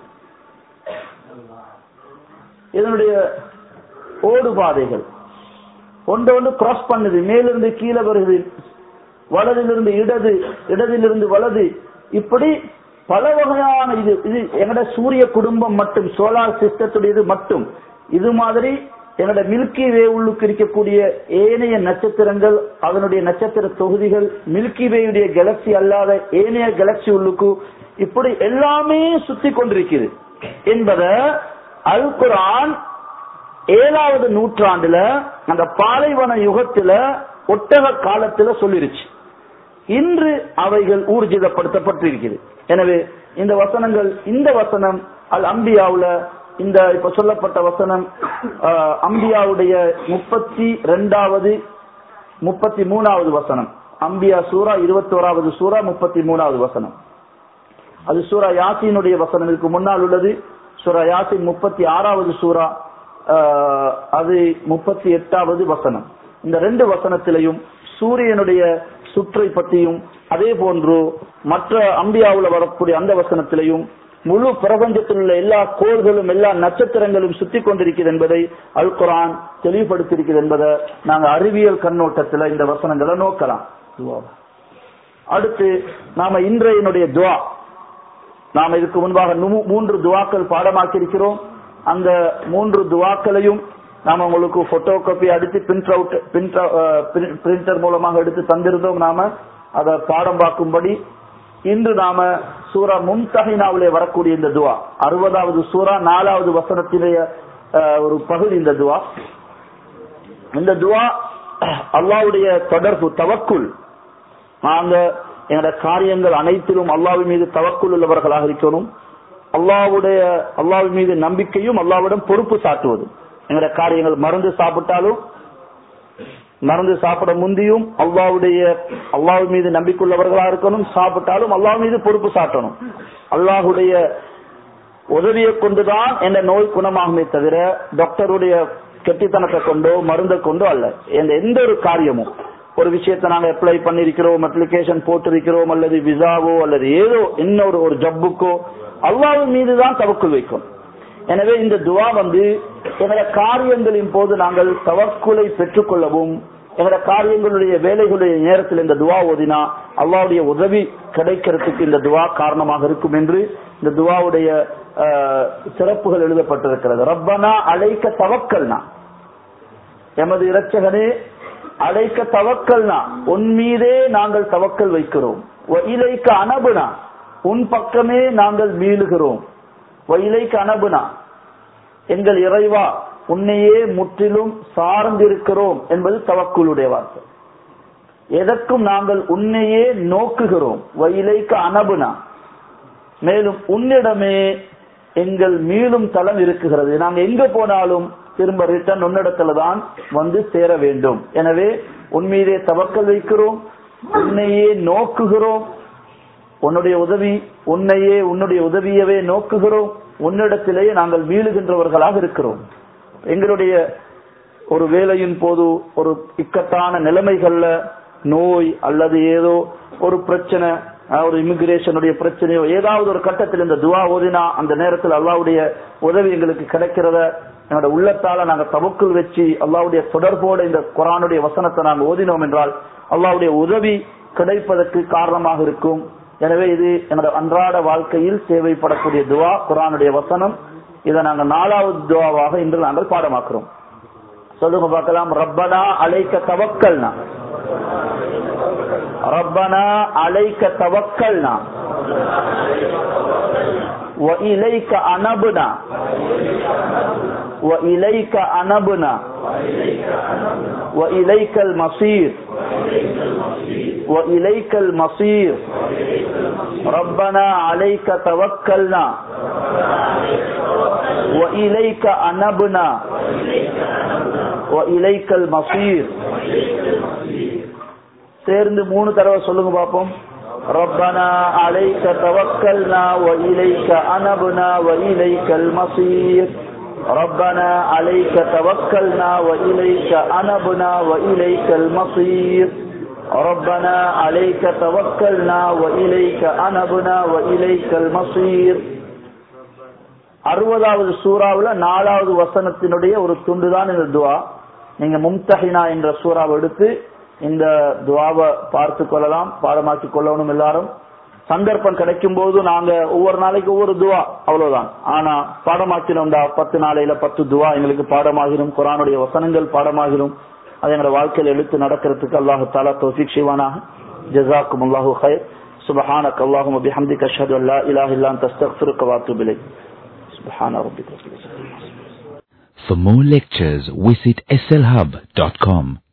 இதனுடைய ஓடுபாதைகள் ஒன்று ஒன்று கிராஸ் பண்ணுது மேலிருந்து கீழே வருது வலதிலிருந்து இடது இடதிலிருந்து வலது இப்படி பல வகையான இது இது எங்கட சூரிய குடும்பம் மட்டும் சோலார் சிஸ்டத்துடைய இது மட்டும் இது மாதிரி எங்கட மில்கி வே உள்ளுக்கு இருக்கக்கூடிய ஏனைய நட்சத்திரங்கள் அதனுடைய நட்சத்திர தொகுதிகள் மில்கி வேயுடைய கேலக்சி அல்லாத ஏனைய கேலக்சி உள்ளுக்கு இப்படி எல்லாமே சுத்தி கொண்டிருக்குது என்பத அல் குரான் ஏழாவது நூற்றாண்டுல அந்த பாலைவன யுகத்துல ஒட்டக காலத்துல சொல்லிருச்சு இன்று அவைகள் ஊர்ஜிதப்படுத்தப்பட்டிருக்கிறது எனவே இந்த வசனங்கள் இந்த வசனம் அல் அம்பியாவுல இந்த இப்ப சொல்லப்பட்ட வசனம் ஆஹ், அம்பியாவுடைய முப்பத்தி ரெண்டாவது முப்பத்தி மூணாவது வசனம் அம்பியா சூரா இருபத்தி ஓராவது சூரா முப்பத்தி மூணாவது வசனம் அது சூரா யாசினுடைய வசனம் இதுக்கு முன்னால் உள்ளது சூரா யாசின் முப்பத்தி ஆறாவது சூரா ஆஹ், அது முப்பத்தி எட்டாவது வசனம் இந்த ரெண்டு வசனத்திலையும் சூரியனுடைய சுற்றை பற்றியும் அதே போன்று மற்ற அம்பியாவுல வரக்கூடிய அந்த வசனத்திலையும் முழு பிரபஞ்சத்தில் உள்ள எல்லா கோள்களும் எல்லா நட்சத்திரங்களும் சுத்தி கொண்டிருக்கிறது என்பதை அல் குரான் தெளிவுபடுத்தியிருக்கிறது என்பதை நாங்க அறிவியல் கண்ணோட்டத்துல இந்த வசனங்களை நோக்கலாம் துவாவா. அடுத்து நாம இன்றையனுடைய துவா நாம் இதுக்கு முன்பாக நு- மூன்று துவாக்கள் பாடமாக்கி இருக்கிறோம் அந்த மூன்று துவாக்களையும் நாம உங்களுக்கு போட்டோ காப்பி அடித்து பிரிண்ட் அவுட் பிரிண்டர் மூலமாக எடுத்து தந்திருந்தோம் நாம அதை பாடம் பார்க்கும்படி இன்று நாம சூரா மும்தஹினாவிலே வரக்கூடிய இந்த துவா அறுபதாவது சூரா நாலாவது வசனத்திலேய அஹ், ஒரு பகுதி இந்த துவா இந்த துவா அல்லாவுடைய தொடர்பு தவக்குள் நாங்க எங்களோட காரியங்கள் அனைத்திலும் அல்லாவின் மீது தவக்குள் உள்ளவர்களாக இருக்கணும் அல்லாவுடைய அல்லாவின் மீது நம்பிக்கையும் அல்லாவிடம் பொறுப்பு சாட்டுவது எங்களோட காரியங்கள் மருந்து சாப்பிட்டாலும் மருந்து சாப்பிட முந்தியும் அல்லாவுடைய அல்லாஹ் மீது நம்பிக்கையுள்ளவர்களா இருக்கணும் சாப்பிட்டாலும் அல்லாஹ் மீது பொறுப்பு சாட்டணும் அல்லாஹுடைய உதவியை கொண்டுதான் என்ற நோய் குணமாகுமே தவிர டாக்டருடைய கெட்டித்தனத்தை கொண்டோ மருந்தை கொண்டோ அல்ல எந்த எந்த ஒரு காரியமும் ஒரு விஷயத்தை நாங்க அப்ளை பண்ணிருக்கிறோம் அப்ளிகேஷன் போட்டிருக்கிறோம் அல்லது விசாவோ அல்லது ஏதோ இன்னொரு ஒரு ஜப்புக்கோ அல்லாவின் மீது தான் தவக்குள் வைக்கும் எனவே இந்த துவா வந்து எங்களோட காரியங்களின் போது நாங்கள் தவக்குலை பெற்றுக்கொள்ளவும் எங்களோட காரியங்களுடைய வேலைகளுடைய நேரத்தில் இந்த துவா ஓதினா அல்லாவுடைய உதவி கிடைக்கிறதுக்கு இந்த துவா காரணமாக இருக்கும் என்று இந்த துவாவுடைய அஹ், சிறப்புகள் எழுதப்பட்டிருக்கிறது ரப்பனா அழைக்க தவக்கல்னா எமது இரட்சகனே அழைக்க தவக்கல்னா உன் மீதே நாங்கள் தவக்கல் வைக்கிறோம் இலைக்க அனபுனா உன் பக்கமே நாங்கள் மீளுகிறோம் இலைக்க அனபுனா எங்கள் இறைவா உன்னையே முற்றிலும் சார்ந்திருக்கிறோம் என்பது தவக்குளுடைய வார்த்தை எதற்கும் நாங்கள் உன்னையே நோக்குகிறோம் வயிலைக்க அனபுனா மேலும் உன்னிடமே எங்கள் மீளும் தளம் இருக்குகிறது நாங்க எங்க போனாலும் திரும்ப ரிட்டர்ன் உன்னிடத்துல தான் வந்து சேர வேண்டும் எனவே உன்மீதே தவக்கல் வைக்கிறோம் உன்னையே நோக்குகிறோம் உன்னுடைய உதவி உன்னையே உன்னுடைய உதவியவே நோக்குகிறோம் உன்னிடத்திலேயே நாங்கள் வீழுகின்றவர்களாக இருக்கிறோம் எங்களுடைய ஒரு வேலையின் போது ஒரு இக்கட்டான நிலைமைகள்ல நோய் அல்லது ஏதோ ஒரு பிரச்சனை அஹ், ஒரு இமிகிரேஷனுடைய பிரச்சனையோ ஏதாவது ஒரு கட்டத்தில் இந்த துவா ஓதினா அந்த நேரத்தில் அல்லாவுடைய உதவி எங்களுக்கு கிடைக்கிறத என்னோட உள்ளத்தால நாங்க தவக்குள் வச்சு அல்லாவுடைய தொடர்போட இந்த குரானுடைய வசனத்தை நாங்க ஓதினோம் என்றால் அல்லாவுடைய உதவி கிடைப்பதற்கு காரணமாக இருக்கும் எனவே இது என்னோட அன்றாட வாழ்க்கையில் தேவைப்படக்கூடிய துவா குரானுடைய வசனம் இதை நாங்க நாலாவது துவாவாக இன்று நாங்கள் பாடமாக்குறோம் சொல்லுங்க பார்க்கலாம் ரப்பனா அலைக்க தவக்கல்னா ரப்பனா அலைக்க தவக்கல்னா وإليك أنبنا وإليك أنبنا وإليك المصير وإليك المصير ربنا عليك توكلنا وإليك أنبنا وإليك المصير சேர்ந்து மூணு தடவை சொல்லுங்க பாப்போம் ربنا عليك توكلنا وإليك أنبنا وإليك المصير ربنا عليك توكلنا وإليك أنبنا وإليك المصير ربنا عليك توكلنا وإليك أنبنا وإليك المصير அறுபதாவது சூறாவுல நாலாவது வசனத்தினுடைய ஒரு துண்டு தான் இந்த துவா நீங்க மும்தஹினா என்ற சூறாவை எடுத்து இந்த துவாவை பார்த்து கொள்ளலாம் பாடமாக்கி கொள்ளணும் எல்லாரும் சந்தர்ப்பம் கிடைக்கும் போது நாங்க ஒவ்வொரு நாளைக்கு ஒவ்வொரு துவா அவ்வளவுதான் ஆனா பாடமாக்கினோம்டா பத்து நாளையில பத்து துவா எங்களுக்கு பாடமாகிரும் குரானுடைய வசனங்கள் பாடமாகிரும் அது எங்களோட வாழ்க்கையில் எடுத்து நடக்கிறதுக்கு அல்லாஹு தாலா தோஃபிக் செய்வானாக ஜசாக்கும் அல்லாஹு ஹைர் سبحانك اللهم وبحمدك اشهد ان لا اله الا انت استغفرك واتوب اليك سبحان ربك رب العزة عما يصفون. For more lectures, visit slhub.com.